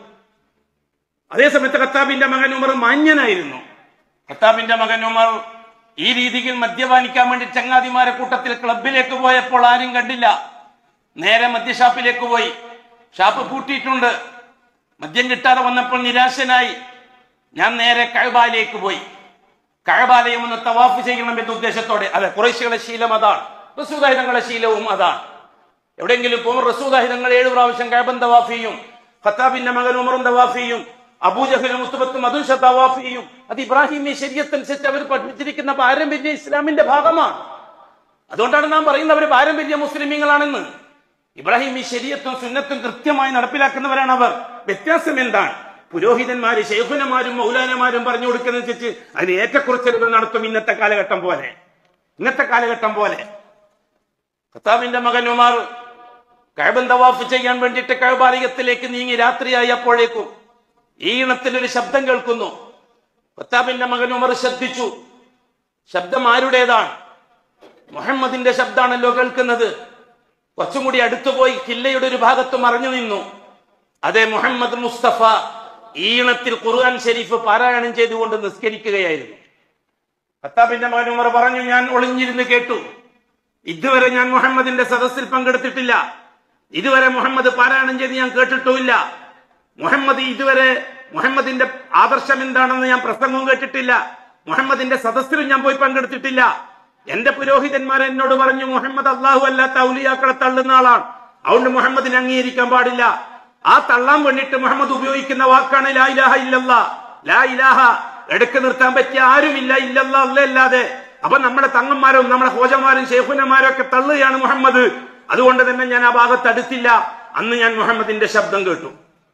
അതേസമയത്ത് കത്താബിന്റെ മകൻ ഉമർ മാന്യനായിരുന്നു കത്താബിന്റെ മകൻ ഉമർ ഈ രീതിയിൽ മദ്യപാനിക്കാൻ വേണ്ടി ചങ്ങാതിമാരെ കൂട്ടത്തിൽ ക്ലബിലേക്ക് പോയപ്പോൾ ആരും കണ്ടില്ല നേരെ മദ്യഷാപ്പിലേക്ക് പോയി ഷാപ്പ് പൂട്ടിയിട്ടുണ്ട് മദ്യം കിട്ടാതെ വന്നപ്പോൾ നിരാശനായി ഞാൻ നേരെ കഴബാലയിലേക്ക് പോയി കഴബാലയം ഒന്ന് തവാഫ് ചെയ്യണം എന്ന ഉദ്ദേശത്തോടെ അതെ കുറേശ്ശികളെ ശീലം അതാണ് റസൂദാഹിതങ്ങളുടെ ശീലവും അതാണ് എവിടെയെങ്കിലും പോകും റസൂദാഹിതങ്ങൾ ഏഴ് പ്രാവശ്യം കഴബൻ തവാഫ് ചെയ്യും ഖത്താബിന്റെ മകൻ ഉമറും തവാഫ് ചെയ്യും അബൂജഹലും മുസ്തബത്തും അതും തവാഫ് ചെയ്യും അത് ഇബ്രാഹിമി ശരീരത്തനുസരിച്ച് അവർ പഠിപ്പിച്ചിരിക്കുന്ന പാരമ്പര്യ ഇസ്ലാമിന്റെ ഭാഗമാണ് അതുകൊണ്ടാണ് നാം പറയുന്നത് അവർ പാരമ്പര്യ മുസ്ലിമീങ്ങളാണെന്ന് ഇബ്രാഹിം ഈ ശരീരത്തും സുന്നത്തും കൃത്യമായി നടപ്പിലാക്കുന്നവരാണ് അവർ വ്യത്യാസം എന്താണ് പുരോഹിതന്മാര് ശൈഖുനമാരും മൗലാനമാരും പറഞ്ഞു കൊടുക്കുന്നതനുസരിച്ച് അതിന് ഏറ്റക്കുറച്ചിലുകൾ നടത്തും ഇന്നത്തെ കാലഘട്ടം പോലെ ഇന്നത്തെ കാലഘട്ടം പോലെ ഖത്താബിന്റെ മകൻ ഉമാർ കഴബൻ തവാഫ് ചെയ്യാൻ വേണ്ടിയിട്ട് കഴബാലയത്തിലേക്ക് നീങ്ങി രാത്രിയായി അപ്പോഴേക്കും ഈണത്തിൽ ഒരു ശബ്ദം കേൾക്കുന്നു ഖത്താബിന്റെ മകൻ ഉമർ ശ്രദ്ധിച്ചു ശബ്ദം ആരുടേതാണ് മുഹമ്മദിന്റെ ശബ്ദമാണല്ലോ കേൾക്കുന്നത് കുറച്ചും കൂടി അടുത്തുപോയി കില്ലയുടെ ഒരു ഭാഗത്ത് മറഞ്ഞു നിന്നു അതെ മുഹമ്മദ് മുസ്തഫ ഈണത്തിൽ ഖുർആൻ ഷരീഫ് പാരായണം ചെയ്തുകൊണ്ട് നിസ്കരിക്കുകയായിരുന്നു ഖത്താബിന്റെ മകൻ ഉമർ പറഞ്ഞു ഞാൻ ഒളിഞ്ഞിരുന്ന് കേട്ടു ഇതുവരെ ഞാൻ മുഹമ്മദിന്റെ സദസ്സിൽ പങ്കെടുത്തിട്ടില്ല ഇതുവരെ മുഹമ്മദ് പാരായണം ചെയ്ത് ഞാൻ കേട്ടിട്ടുമില്ല മുഹമ്മദ് ഇതുവരെ മുഹമ്മദിന്റെ ആദർശം എന്താണെന്ന് ഞാൻ പ്രസംഗവും കേട്ടിട്ടില്ല മുഹമ്മദിന്റെ സദസ്സിലും ഞാൻ പോയി പങ്കെടുത്തിട്ടില്ല എന്റെ പുരോഹിതന്മാർ എന്നോട് പറഞ്ഞു മുഹമ്മദ് അള്ളാഹു അല്ലാത്ത ഔലിയാക്കളെ തള്ളുന്ന ആളാണ് അതുകൊണ്ട് മുഹമ്മദിനെ അംഗീകരിക്കാൻ പാടില്ല ആ തള്ളാൻ വേണ്ടിയിട്ട് മുഹമ്മദ് ഉപയോഗിക്കുന്ന വാക്കാണ് ലാ ഇലാഹ ഇല്ലല്ല ലാ ഇലാഹ എടുക്ക് നിർത്താൻ പറ്റിയ ആരുമില്ല ഇല്ലല്ല അല്ലല്ലാതെ അപ്പൊ നമ്മുടെ തങ്ങന്മാരും നമ്മുടെ ഹോജന്മാരും ഷെയ്ഖുനമാരും ഒക്കെ തള്ളുകയാണ് മുഹമ്മദ് അതുകൊണ്ട് തന്നെ ഞാൻ ആ ഭാഗത്ത് അടുത്തില്ല അന്ന് ഞാൻ മുഹമ്മദിന്റെ ശബ്ദം കേട്ടു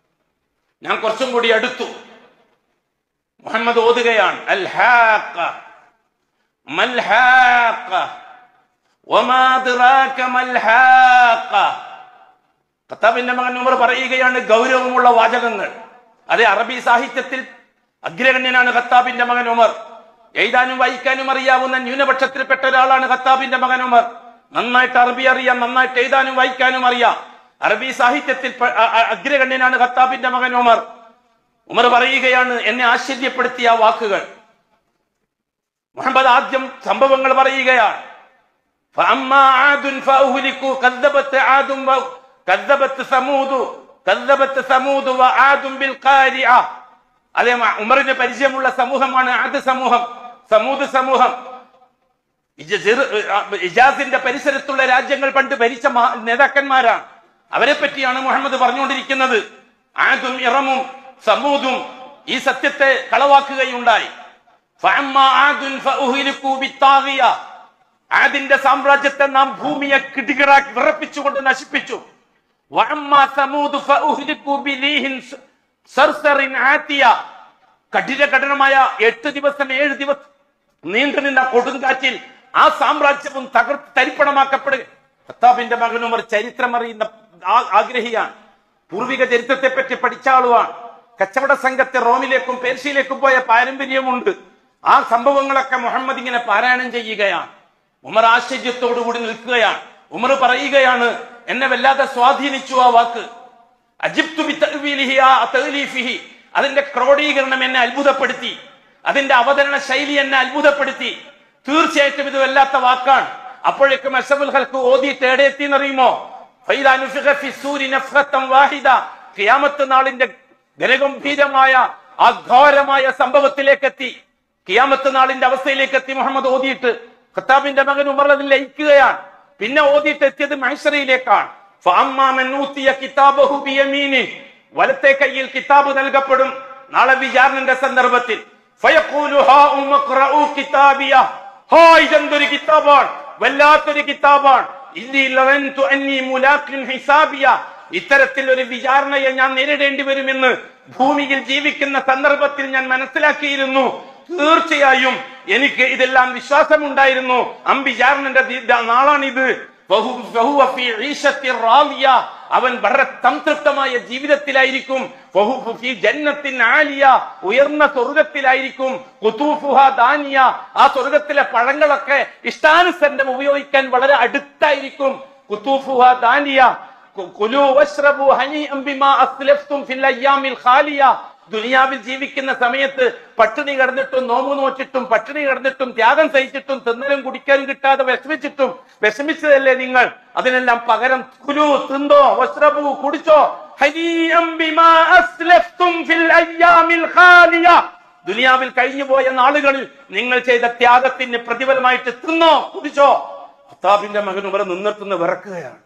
ഞാൻ കുറച്ചും കൂടി അടുത്തു മുഹമ്മദ് ഓതുകയാണ് അൽ ഹാഖ മൽ ഹാഖ വമാ അദ്റാക മൽ ഹാഖ ഖത്താബിന്റെ മകൻ ഉമർ പറയുകയാണ് ഗൗരവമുള്ള വാചകങ്ങൾ അതെ അറബി സാഹിത്യത്തിൽ അഗ്രഗണ്യനാണ് ഖത്താബിന്റെ മകൻ ഉമർ എഴുതാനും വായിക്കാനും അറിയാവുന്ന ന്യൂനപക്ഷത്തിൽപ്പെട്ട ഒരാളാണ് ഖത്താബിന്റെ മകൻ ഉമർ നന്നായിട്ട് അറബി അറിയാം നന്നായിട്ട് എഴുതാനും വായിക്കാനും അറിയാം അറബി സാഹിത്യത്തിൽ പ- അ- അ- അഗ്രഗണ്യനാണ് ഖത്താബിന്റെ മകൻ ഉമർ ഉമർ പറയുകയാണ് എന്നെ ആശ്ചര്യപ്പെടുത്തിയ ആ വാക്കുകൾ മുഹമ്മദ് ആദ്യം സംഭവങ്ങൾ പറയുകയാണ് فأما عاد فأهلكوا كذبت عاد و- كذبت ثمود كذبت ثمود وعاد بالقارعة അതേ മ- ഉമറിന് പരിചയമുള്ള സമൂഹമാണ് ആദ് സമൂഹം സമൂത് സമൂഹം ഇജ- ജെറു- ആ, ഇജാസിന്റെ പരിസരത്തുള്ള രാജ്യങ്ങൾ പണ്ട് ഭരിച്ച മഹാ- നേതാക്കന്മാരാണ് അവരെ പറ്റിയാണ് മുഹമ്മദ് പറഞ്ഞുകൊണ്ടിരിക്കുന്നത് ആദും ഇറമും സമൂതും ഈ സത്യത്തെ കളവാക്കുകയുണ്ടായി ഫഅമ്മാ ആദുൻ ഫഉഹ്ലികൂ ബിത്താഗിയ. ആദിന്റെ സാമ്രാജ്യത്തെ നാം ഭൂമിയെ കിടികിറാക്കി വിറപ്പിച്ചുകൊണ്ട് നശിപ്പിച്ചു വഅമ്മാ സമൂദ് ഫഉഹ്ലികൂ ബിലീഹിൻ സ- സർസറിൻ ആത്തിയ. കഠിന കഠിനമായ എട്ട് ദിവസം ഏഴ് ദിവസം നീണ്ടു നിന്ന കൊടുങ്കാറ്റിൽ ആ സാമ്രാജ്യവും തകർത്ത് തരിപ്പണമാക്കപ്പെടുക ഖത്താബിന്റെ മകനുമർ ചരിത്രം അറിയുന്ന ആ- ആഗ്രഹിയാണ് പൂർവിക ചരിത്രത്തെ പറ്റി പഠിച്ച ആളുമാണ് കച്ചവട സംഘത്തെ റോമിലേക്കും പേർഷ്യയിലേക്കും പോയ പാരമ്പര്യമുണ്ട് ആ സംഭവങ്ങളൊക്കെ മുഹമ്മദ് ഇങ്ങനെ പാരായണം ചെയ്യുകയാണ് ഉമർ ആശ്ചര്യത്തോടുകൂടി നിൽക്കുകയാണ് ഉമർ പറയുകയാണ് എന്നെ വല്ലാതെ സ്വാധീനിച്ചു ആ വാക്ക് അജിബ്തു ബി തഅ്വീലിഹി ആ തഅ്ലീഫിഹി അതിന്റെ ക്രോഡീകരണം എന്നെ അത്ഭുതപ്പെടുത്തി അതിന്റെ അവതരണ ശൈലി എന്നെ അത്ഭുതപ്പെടുത്തി തീർച്ചയായിട്ടും ഇത് വല്ലാത്ത വാക്കാണ് അപ്പോഴേക്കും അഷഫുൽ ഹൽക്ക് ഓതി തേടെത്തി എന്നറിയുമോ ഫൈദാ നുഫിഖ ഫി സൂരി നഫ്ഖത്തൻ വാഹിദ ഖിയാമത്ത് നാളിന്റെ ഗരഗംഭീരമായ ആ ഘോരമായ സംഭവത്തിലേക്ക് എത്തി കിയാമത്ത് നാളിന്റെ അവസ്ഥയിലേക്ക് എത്തി മുഹമ്മദ് ഓതിയിട്ട് ഖത്താബിന്റെ മകൻ ഉമർ അതിൽ ലയിക്കുകയാണ് പിന്നെ ഓതിയിട്ട് എത്തിയത് മഹ്ഷറയിലേക്കാണ് ഫഅമ്മാ മൻ ഊതിയ കിതാബഹു ബിയമീനി വലത്തെ കയ്യിൽ കിതാബ് നൽകപ്പെടും നാളെ വിചാരണന്റെ സന്ദർഭത്തിൽ ഫയഖൂലു ഹാ ഉമഖ്റഉ കിതാബിയ ഹാ ഇതെന്തൊരു കിതാബാണ് വല്ലാത്തൊരു കിതാബാണ് ഇന്നി ലവൻതു അന്നി മുലാഖിൻ ഹിസാബിയ ഇത്തരത്തിൽ ഒരു വിചാരണയെ ഞാൻ നേരിടേണ്ടി വരുമെന്ന് ഭൂമിയിൽ ജീവിക്കുന്ന സന്ദർഭത്തിൽ ഞാൻ മനസ്സിലാക്കിയിരുന്നു തീർച്ചയായും എനിക്ക് ഇതെല്ലാം വിശ്വാസമുണ്ടായിരുന്നു അംബിചാരണന്റെ നാളാണിത് വഹു- വഹുവ ഫീ ഈശത്തി റാദിയ. അവൻ വളരെ സംതൃപ്തമായ ജീവിതത്തിലായിരിക്കും വഹു ഫീ ജന്നത്തിൻ ആലിയ ഉയർന്ന സ്വർഗത്തിലായിരിക്കും കുതൂഫുഹ ദാനിയ ആ സ്വർഗത്തിലെ പഴങ്ങളൊക്കെ ഇഷ്ടാനുസരണം ഉപയോഗിക്കാൻ വളരെ അടുത്തായിരിക്കും കുതൂഫുഹ ദാനിയ കു- കുലു വശ്രബു ഹനീഅം ബിമാ അസ്ലഫ്തും ഫിൽ അയ്യാമിൽ ഖാലിയ ദുനിയാവിൽ ജീവിക്കുന്ന സമയത്ത് പട്ടിണി കിടന്നിട്ടും നോമ്പ് നോച്ചിട്ടും പട്ടിണി കിടന്നിട്ടും ത്യാഗം സഹിച്ചിട്ടും തിന്നലും കുടിക്കാനും കിട്ടാതെ വിഷമിച്ചിട്ടും വിഷമിച്ചതല്ലേ നിങ്ങൾ അതിനെല്ലാം പകരം കുലു തിന്തോ വസ്ത്രബു കുടിച്ചോ ഹനീഅം ബിമാ അസ്ലഫ്തും ഫിൽ അയ്യാമിൽ ഖാലിയ ദുനിയാവിൽ കഴിഞ്ഞുപോയ നാളുകളിൽ നിങ്ങൾ ചെയ്ത ത്യാഗത്തിന് പ്രതിഫലമായിട്ട് തിന്നോ കുടിച്ചോ ഭർത്താവിന്റെ മകൻ ഉമർ നിന്നിട്ടുന്ന് വിറക്കുകയാണ്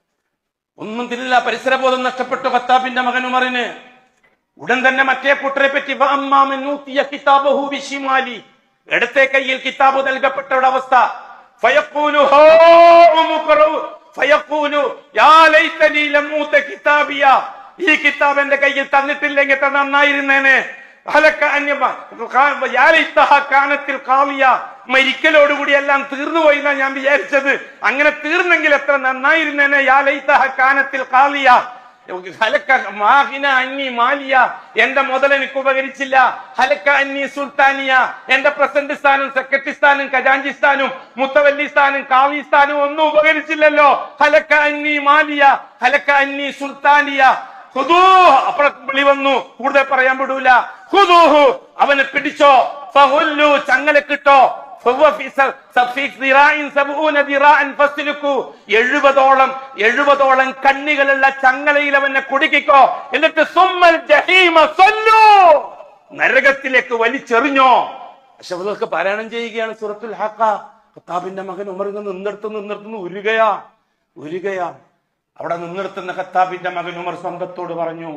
ഒന്നും തിന്നില്ല പരിസരബോധം നഷ്ടപ്പെട്ടു ഖത്താബിന്റെ മകൻ ഉമറിന് ഉടൻ തന്നെ മറ്റേ കൂട്ടരെ പറ്റി വഅമ്മാമൻ നൂത്തിയ കിതാബഹു ബിശിമാലി ഇടത്തെ കയ്യിൽ കിതാബ് നൽകപ്പെട്ടവരുടെ അവസ്ഥ ഫയഖൂലു ഹോ ഉമുഖറു ഫയഖൂലു യാ ലൈതനി ലം ഊത കിതാബിയ ഈ കിതാബ് എന്റെ കയ്യിൽ തന്നിട്ടില്ലെങ്കിൽ തന്നെ നന്നായിരുന്നേനെ ഹലക്ക അന്യബ യാ ലൈതഹ കാനത്തിൽ ഖാവിയ മരിക്കലോടുകൂടി എല്ലാം തീർന്നുപോയി എന്നാ ഞാൻ വിചാരിച്ചത് അങ്ങനെ തീർന്നെങ്കിൽ എത്ര നന്നായിരുന്നേനെ യാ ലൈതഹ കാനത്തിൽ ഖാലിയ ഹലക്ക മാഹിന അന്നി മാലിയ എന്റെ മുതൽ എനിക്ക് ഉപകരിച്ചില്ല ഹലക്ക അന്നി സുൽത്താനിയ എന്റെ പ്രസിഡന്റ് സ്ഥാനം സെക്രട്ടറി സ്ഥാനം ഖജാഞ്ചി സ്ഥാനം മുത്തവല്ലി സ്ഥാനം കാവി സ്ഥാനം ഒന്നും ഉപകരിച്ചില്ലല്ലോ ഹലക്ക അന്നി മാലിയ ഹലക്ക അന്നി സുൽത്താനിയ ഹുദൂ അപ്പോൾ വിളി വന്നു കൂടുതൽ പറയാൻ വിടൂല ഹുദൂഹു അവനെ പിടിച്ചോ ഫഹുല്ലു ചങ്ങലക്കിട്ടോ ഫഹുവ ഫി സ- സ- ഫി ദിറാഇൻ സബ്ഊന ദിറാഅൻ ഫസ്ലുക്കു. എഴുപതോളം എഴുപതോളം കണ്ണികളുള്ള ചങ്ങലയിൽ അവനെ കുടുക്കിക്കോ എന്നിട്ട് സുമ്മൽ ജഹീമ സല്ലു നരകത്തിലേക്ക് വലിച്ചെറിഞ്ഞോ അശബദൊക്കെ പാരായണം ചെയ്യുകയാണ് സൂറത്തുൽ ഹക്ക ഖത്താബിന്റെ മകൻ ഉമർ ഇങ്ങ് നിന്നെടുത്ത് നിന്നെടുത്തുനിന്ന് ഉരുകയാ ഉരുകയാ അവിടെ നിന്നെടുത്തുന്ന ഖത്താബിന്റെ മകൻ ഉമർ സ്വന്തത്തോട് പറഞ്ഞു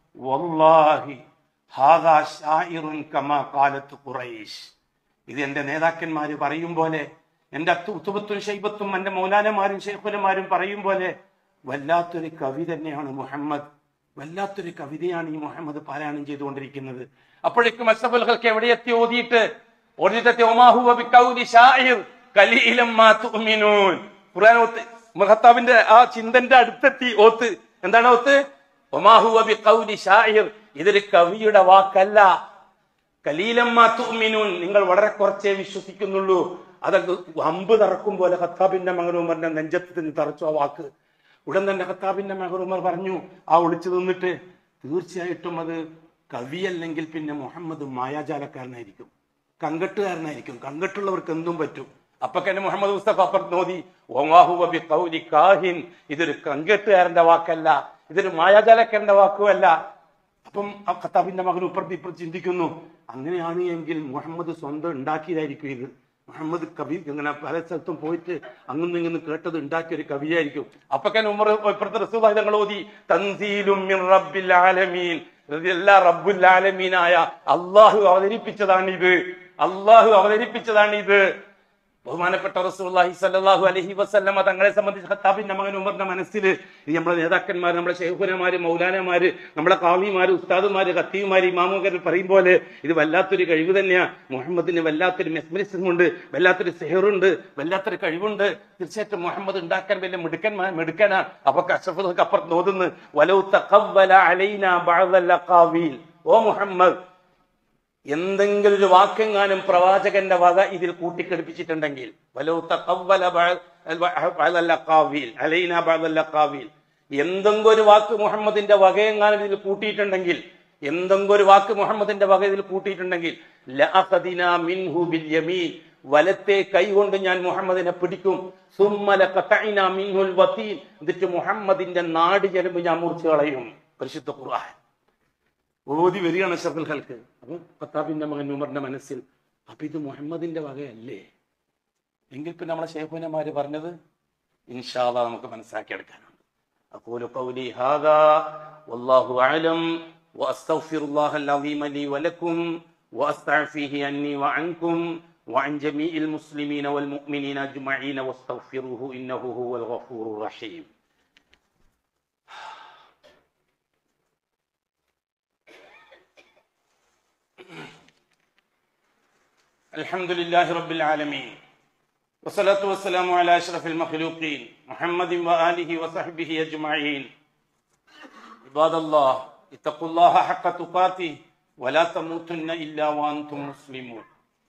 വല്ലാഹി ഹാദാ ഷായിറുൻ കമാ കാലത്ത് ഖുറൈശ് ഇത് എന്റെ നേതാക്കന്മാര് പറയും പോലെ എന്റെ ഉത്തുബത്തും ഷൈബത്തും എന്റെ മൗലാനമാരും ഷെയ്ഖുലമാരും പറയും പോലെ വല്ലാത്തൊരു കവി തന്നെയാണ് മുഹമ്മദ് വല്ലാത്തൊരു കവിതയാണ് ഈ മുഹമ്മദ് പാരായണം ചെയ്തുകൊണ്ടിരിക്കുന്നത് അപ്പോഴേക്കും അസഫുൽ ഹൽക്ക് എവിടെ എത്തി ഓതിയിട്ട് ഓതിട്ടെത്തി ഒമാഹുവ ബിഖൗലി ഷാഇർ ഖലീലം മാ തുഅ്മിനൂൻ ഖുർആൻ ഓത്ത് മഹത്താബിന്റെ ആ ചിന്തന്റെ അടുത്തെത്തി ഓത്ത് എന്താണ് ഓത്ത് ഒമാഹുവ ബിഖൗലി ഷാഇർ ഇതൊരു കവിയുടെ വാക്കല്ല കലീലമ്മ തുഅ്മിനൂൻ നിങ്ങൾ വളരെ കുറച്ചേ വിശ്വസിക്കുന്നുള്ളൂ അതൊക്കെ അമ്പ് തറക്കും പോലെ ഖത്താബിന്റെ മകൻ ഉമറിന്റെ നെഞ്ചത്ത് നിന്ന് തറച്ചു ആ വാക്ക് ഉടൻ തന്നെ ഖത്താബിന്റെ മകൻ ഉമർ പറഞ്ഞു ആ ഒളിച്ചു നിന്നിട്ട് തീർച്ചയായിട്ടും അത് കവിയല്ലെങ്കിൽ പിന്നെ മുഹമ്മദ് മായാജാലക്കാരനായിരിക്കും കങ്കട്ടുകാരനായിരിക്കും കങ്കട്ടുള്ളവർക്ക് എന്തും പറ്റും അപ്പൊ തന്നെ മുഹമ്മദ് മുസ്തഫ അപ്പുറത്ത് നോതി ഓമാഹു ബി ഖൗലി കാഹിൻ ഇതൊരു കങ്കട്ടുകാരന്റെ വാക്കല്ല ഇതൊരു മായാജാലക്കാരന്റെ വാക്കുമല്ല അപ്പം ആ ഖത്താബിന്റെ മകൻ ഇപ്പുറത്ത് ഇപ്പുറത്ത് ചിന്തിക്കുന്നു അങ്ങനെയാണ് എങ്കിൽ മുഹമ്മദ് സ്വന്തം ഉണ്ടാക്കിയതായിരിക്കും ഇത് മുഹമ്മദ് കവി ഇങ്ങനെ പല സ്ഥലത്തും പോയിട്ട് അങ്ങും ഇങ്ങും കേട്ടത് ഉണ്ടാക്കിയ ഒരു കവിയായിരിക്കും അപ്പൊക്കെ ഉമർ ഇപ്പുറത്തെ റസൂൽ ഓതി തൻസീലും മിൻ റബ്ബിൽ ആലമീൻ ഇത് എല്ലാ റബ്ബുൽ ആലമീനായ അള്ളാഹു അവതരിപ്പിച്ചതാണിത് അള്ളാഹു അവതരിപ്പിച്ചതാണിത് ബഹുമാനപ്പെട്ട റസൂലുള്ളാഹി സ്വല്ലല്ലാഹു അലൈഹി വസല്ലമ തങ്ങളെ സംബന്ധിച്ച് ഖത്താബിന്റെ മകൻ ഉമറിന്റെ മനസ്സിൽ ഇത് നമ്മുടെ നേതാക്കന്മാർ നമ്മുടെ ഷെയ്ഖുനമാര് മൗലാനമാര് നമ്മുടെ കാമിമാര് ഉസ്താദുമാര് ഖത്തീമാര് ഇമാമുകർ പറയും പോലെ ഇത് വല്ലാത്തൊരു കഴിവ് തന്നെയാ മുഹമ്മദിന് വല്ലാത്തൊരു മെസ്മരിസം ഉണ്ട് വല്ലാത്തൊരു സെഹറുണ്ട് വല്ലാത്തൊരു കഴിവുണ്ട് തീർച്ചയായിട്ടും മുഹമ്മദ് ഉണ്ടാക്കാൻ വലിയ മിടുക്കൻ മിടുക്കനാ അപ്പൊ അഷ്റഫുൽ അപ്പുറത്ത് നോതുന്നു വലൗ തഖവ്വല അലൈന ബഅദൽ അഖാവീൽ ഓ മുഹമ്മദ് എന്തെങ്കിലും ഒരു വാക്കെങ്ങാനും പ്രവാചകന്റെ വക ഇതിൽ കൂട്ടിക്കെടുപ്പിച്ചിട്ടുണ്ടെങ്കിൽ വലോ തഖവ്വല ബഅ- ബഅദൽ അലൈന ബഅദൽ അഖാവീൽ എന്തെങ്കിലും ഒരു വാക്ക് മുഹമ്മദിന്റെ വകയെങ്ങാനും ഇതിൽ കൂട്ടിയിട്ടുണ്ടെങ്കിൽ എന്തെങ്കിലും ഒരു വാക്ക് മുഹമ്മദിന്റെ വക ഇതിൽ കൂട്ടിയിട്ടുണ്ടെങ്കിൽ ലഅഖദിനാ മിൻഹു ബിൽ യമീൻ വലത്തെ കൈ കൊണ്ട് ഞാൻ മുഹമ്മദിനെ പിടിക്കും സുമ്മല ഖതഇനാ മിൻഹുൽ വതീൻ എന്നിട്ട് മുഹമ്മദിന്റെ നാട് ചെലമ്പ് ഞാൻ മുറിച്ചു കളയും പരിശുദ്ധ ഖുർആൻ ഓതി വരികയാണ് ഷഫുൽ ഹൽക്ക് അപ്പൊ ഖത്താബിന്റെ മകൻ ഉമറിന്റെ മനസ്സിൽ അപ്പൊ ഇത് മുഹമ്മദിന്റെ വകയല്ലേ എങ്കിൽ പിന്നെ നമ്മളെ ഷേഖുനമാര് പറഞ്ഞത് ഇൻഷാല്ല നമുക്ക് മനസ്സിലാക്കിയെടുക്കാനുണ്ട് أقول قولي هذا والله أعلم وأستغفر الله العظيم لي ولكم وأستعفيه عني وعنكم وعن جميع المسلمين والمؤمنين أجمعين واستغفروه إنه هو الغفور الرحيم الحمد لله رب العالمين والصلاة والسلام على أشرف المخلوقين محمد وآله وصحبه أجمعين عباد الله اتقوا الله حق تقاته ولا تموتن إلا وأنتم مسلمون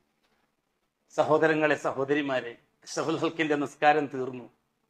സഹോദരങ്ങളെ സഹോദരിമാരെ അഷ്റഫുൽ ഹൽക്കിന്റെ നിസ്കാരം തീർന്നു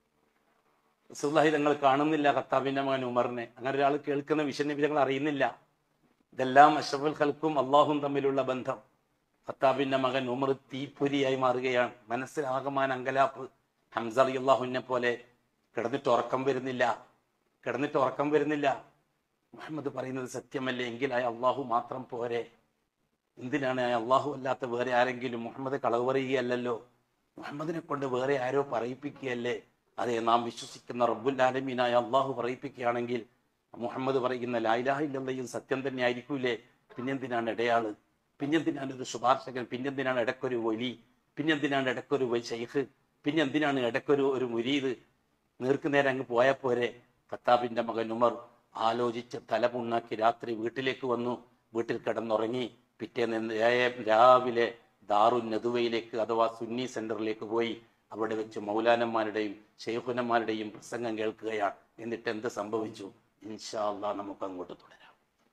റസൂലുള്ളാഹി തങ്ങൾ കാണുന്നില്ല ഖത്താബിന്റെ മകൻ ഉമറിനെ അങ്ങനെ ഒരാൾ കേൾക്കുന്ന വിഷയങ്ങൾ അറിയുന്നില്ല ഇതെല്ലാം അഷ്റഫുൽ ഹൽക്കും അള്ളാഹും തമ്മിലുള്ള ബന്ധം ഖത്താബിന്റെ മകൻ ഉമർ തീപ്പൊരിയായി മാറുകയാണ് മനസ്സിലാകമാൻ അങ്കലാപ്പ് ഹംസ അള്ളാഹുവിനെ പോലെ കിടന്നിട്ട് ഉറക്കം വരുന്നില്ല കിടന്നിട്ട് ഉറക്കം വരുന്നില്ല മുഹമ്മദ് പറയുന്നത് സത്യമല്ലേ എങ്കിലായ അള്ളാഹു മാത്രം പോരെ എന്തിനാണ് അള്ളാഹു അല്ലാത്ത വേറെ ആരെങ്കിലും മുഹമ്മദ് കളവ് പറയുകയല്ലല്ലോ മുഹമ്മദിനെ കൊണ്ട് വേറെ ആരോ പറയിപ്പിക്കുകയല്ലേ അതെ നാം വിശ്വസിക്കുന്ന റബ്ബുൽ ആലമീനായ അള്ളാഹു പറയിപ്പിക്കുകയാണെങ്കിൽ മുഹമ്മദ് പറയുന്ന ലായിലാഹ ഇല്ലയും സത്യം തന്നെ ആയിരിക്കൂലേ പിന്നെന്തിനാണ് ഇടയാള് പിന്നെന്തിനാണ് ഒരു ശുപാർശകൻ പിന്നെന്തിനാണ് ഇടക്കൊരു ഒലി പിന്നെന്തിനാണ് ഇടക്കൊരു ഷെയ്ഖ് പിന്നെന്തിനാണ് ഇടക്കൊരു ഒരു മുരീദ് നേർക്കുനേരം അങ്ങ് പോയാൽ പോരെ ഖത്താബിന്റെ മകൻ ഉമർ ആലോചിച്ച് തല പുണ്ണാക്കി രാത്രി വീട്ടിലേക്ക് വന്നു വീട്ടിൽ കിടന്നുറങ്ങി പിറ്റേന്ന് രാ- രാവിലെ ദാറു നദുവയിലേക്ക് അഥവാ സുന്നി സെന്ററിലേക്ക് പോയി അവിടെ വെച്ച് മൗലാനന്മാരുടെയും ഷെയ്ഖുനന്മാരുടെയും പ്രസംഗം കേൾക്കുകയാണ് എന്നിട്ട് എന്ത് സംഭവിച്ചു ഇൻഷാ അല്ലാ നമുക്ക് അങ്ങോട്ട് തുടരാം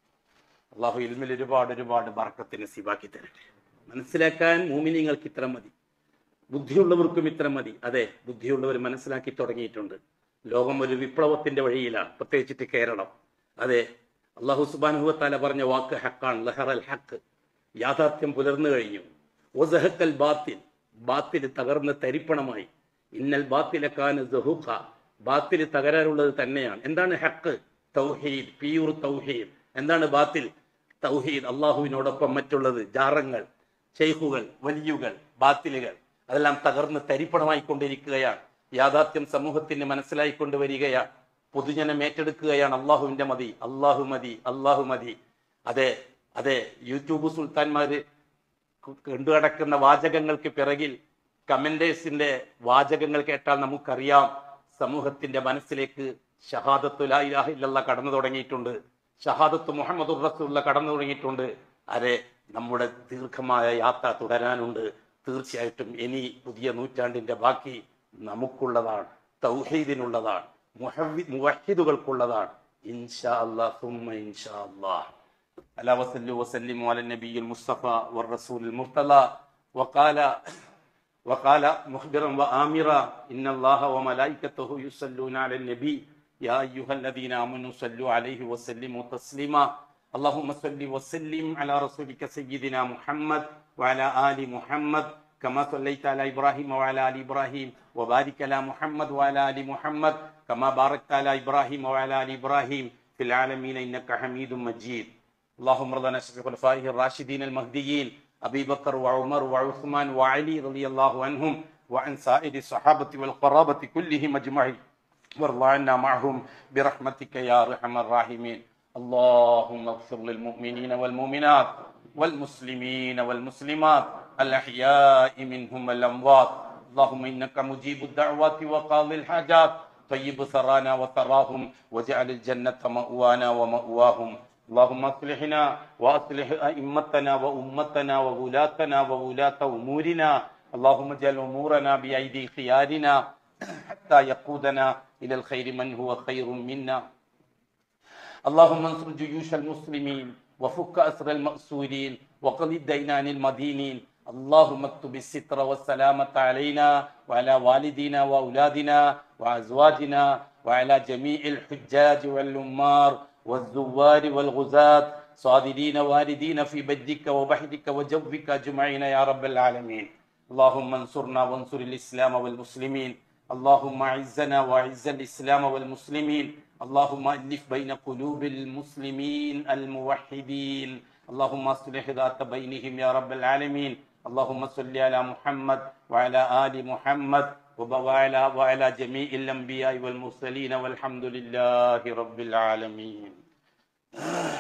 അള്ളാഹു ഇൽമിൽ ഒരുപാട് ഒരുപാട് ബർക്കത്തിന് സിബാക്കി തരട്ടെ മനസ്സിലാക്കാൻ മൂമിനിങ്ങൾക്ക് ഇത്ര മതി ബുദ്ധിയുള്ളവർക്കും ഇത്ര മതി അതെ ബുദ്ധിയുള്ളവർ മനസ്സിലാക്കി തുടങ്ങിയിട്ടുണ്ട് ലോകം ഒരു വിപ്ലവത്തിന്റെ വഴിയിലാണ് പ്രത്യേകിച്ചിട്ട് കേരളം അതെ അള്ളാഹു സുബാനുഹത്താല പറഞ്ഞ വാക്ക് ഹക്കാണ് ലഹറൽ ഹക്ക് യാഥാർത്ഥ്യം പുലർന്നു കഴിഞ്ഞു ഒസഹക്കൽ ബാത്തിൽ ബാത്തിൽ തകർന്ന് തരിപ്പണമായി ഇന്നൽ ബാത്തിലക്കാന് ജഹൂഖ ബാത്തിൽ തകരാറുള്ളത് തന്നെയാണ് എന്താണ് ഹക്ക് തൗഹീദ് പിയൂർ തൗഹീദ് എന്താണ് ബാത്തിൽ തൗഹീദ് അള്ളാഹുവിനോടൊപ്പം മറ്റുള്ളത് ജാറങ്ങൾ ഷെയ്ഖുകൾ വലിയുകൾ ബാത്തിലുകൾ അതെല്ലാം തകർന്ന് തരിപ്പണമായി കൊണ്ടിരിക്കുകയാണ് യാഥാർത്ഥ്യം സമൂഹത്തിന് മനസ്സിലായിക്കൊണ്ട് വരികയാണ് പൊതുജനം ഏറ്റെടുക്കുകയാണ് അള്ളാഹുവിന്റെ മതി അള്ളാഹു മതി അള്ളാഹു മതി അതെ അതെ യൂട്യൂബ് സുൽത്താൻമാര് കൊണ്ടുനടക്കുന്ന വാചകങ്ങൾക്ക് പിറകിൽ കമന്റേഴ്സിന്റെ വാചകങ്ങൾ കേട്ടാൽ നമുക്കറിയാം സമൂഹത്തിന്റെ മനസ്സിലേക്ക് ഷഹാദത്തു ലാ ഇലാഹ ഇല്ലല്ലാഹ് കടന്നു തുടങ്ങിയിട്ടുണ്ട് ഷഹാദത്ത് മുഹമ്മദ് റസൂല്ല കടന്നു തുടങ്ങിയിട്ടുണ്ട് അതെ നമ്മുടെ ദീർഘമായ യാത്ര തുടരാനുണ്ട് തീർച്ചയായിട്ടും ഇനി പുതിയ നൂറ്റാണ്ടിന്റെ ബാക്കി നമുക്കുള്ളതാണ് തൗഹീദിനുള്ളതാണ് മുഹവി മുവഹിദുകൾക്കുള്ളതാണ് ഇൻഷാ അല്ലാഹ് സുമ്മ ഇൻഷാ അല്ലാഹ് ألا وصلوا وسلموا على النبي المصطفى والرسول المرتضى وقال وقال مخبرا وآمرا إن الله وملائكته يصلون على النبي يا أيها الذين آمنوا صلوا عليه وسلموا تسليما اللهم صل وسلم على رسولك سيدنا محمد وعلى آل محمد كما صليت على إبراهيم وعلى آل إبراهيم وبارك على محمد وعلى آل محمد كما باركت على إبراهيم وعلى آل إبراهيم في العالمين إنك حميد مجيد اللهم ارض عن خلفائه الراشدين المهديين ابي بكر وعمر وعثمان وعلي رضي الله عنهم وعن سائر الصحابه والقرابه كلهم اجمعين وارض عنا معهم برحمتك يا ارحم الراحمين اللهم اغفر للمؤمنين والمؤمنات والمسلمين والمسلمات الاحياء منهم والاموات اللهم انك مجيب الدعوات وقاضي الحاجات طيب ثرانا وثراهم واجعل الجنه ماوانا وماواهم اللهم اصلحنا واصلح ائمتنا وامتنا وولاتنا وولاة امورنا اللهم اجعل امورنا بايدي خيارنا حتى يقودنا الى الخير من هو خير منا اللهم انصر جيوش المسلمين وفك اسر المأسورين وقض الدين عن المدينين اللهم اكتب الستر والسلامة علينا وعلى والدينا وأولادنا وأزواجنا وعلى جميع الحجاج والأمار والزوار والغزاة صادرين واردين في بدك وبحرك وجوك أجمعين يا رب العالمين اللهم انصرنا وانصر الإسلام والمسلمين اللهم أعزنا وأعز الإسلام والمسلمين اللهم ألف بين قلوب المسلمين الموحدين اللهم اصلح ذات بينهم يا رب العالمين اللهم صل على محمد وعلى آل محمد وعلى وعلى جميع الأنبياء والمرسلين والحمد لله رب العالمين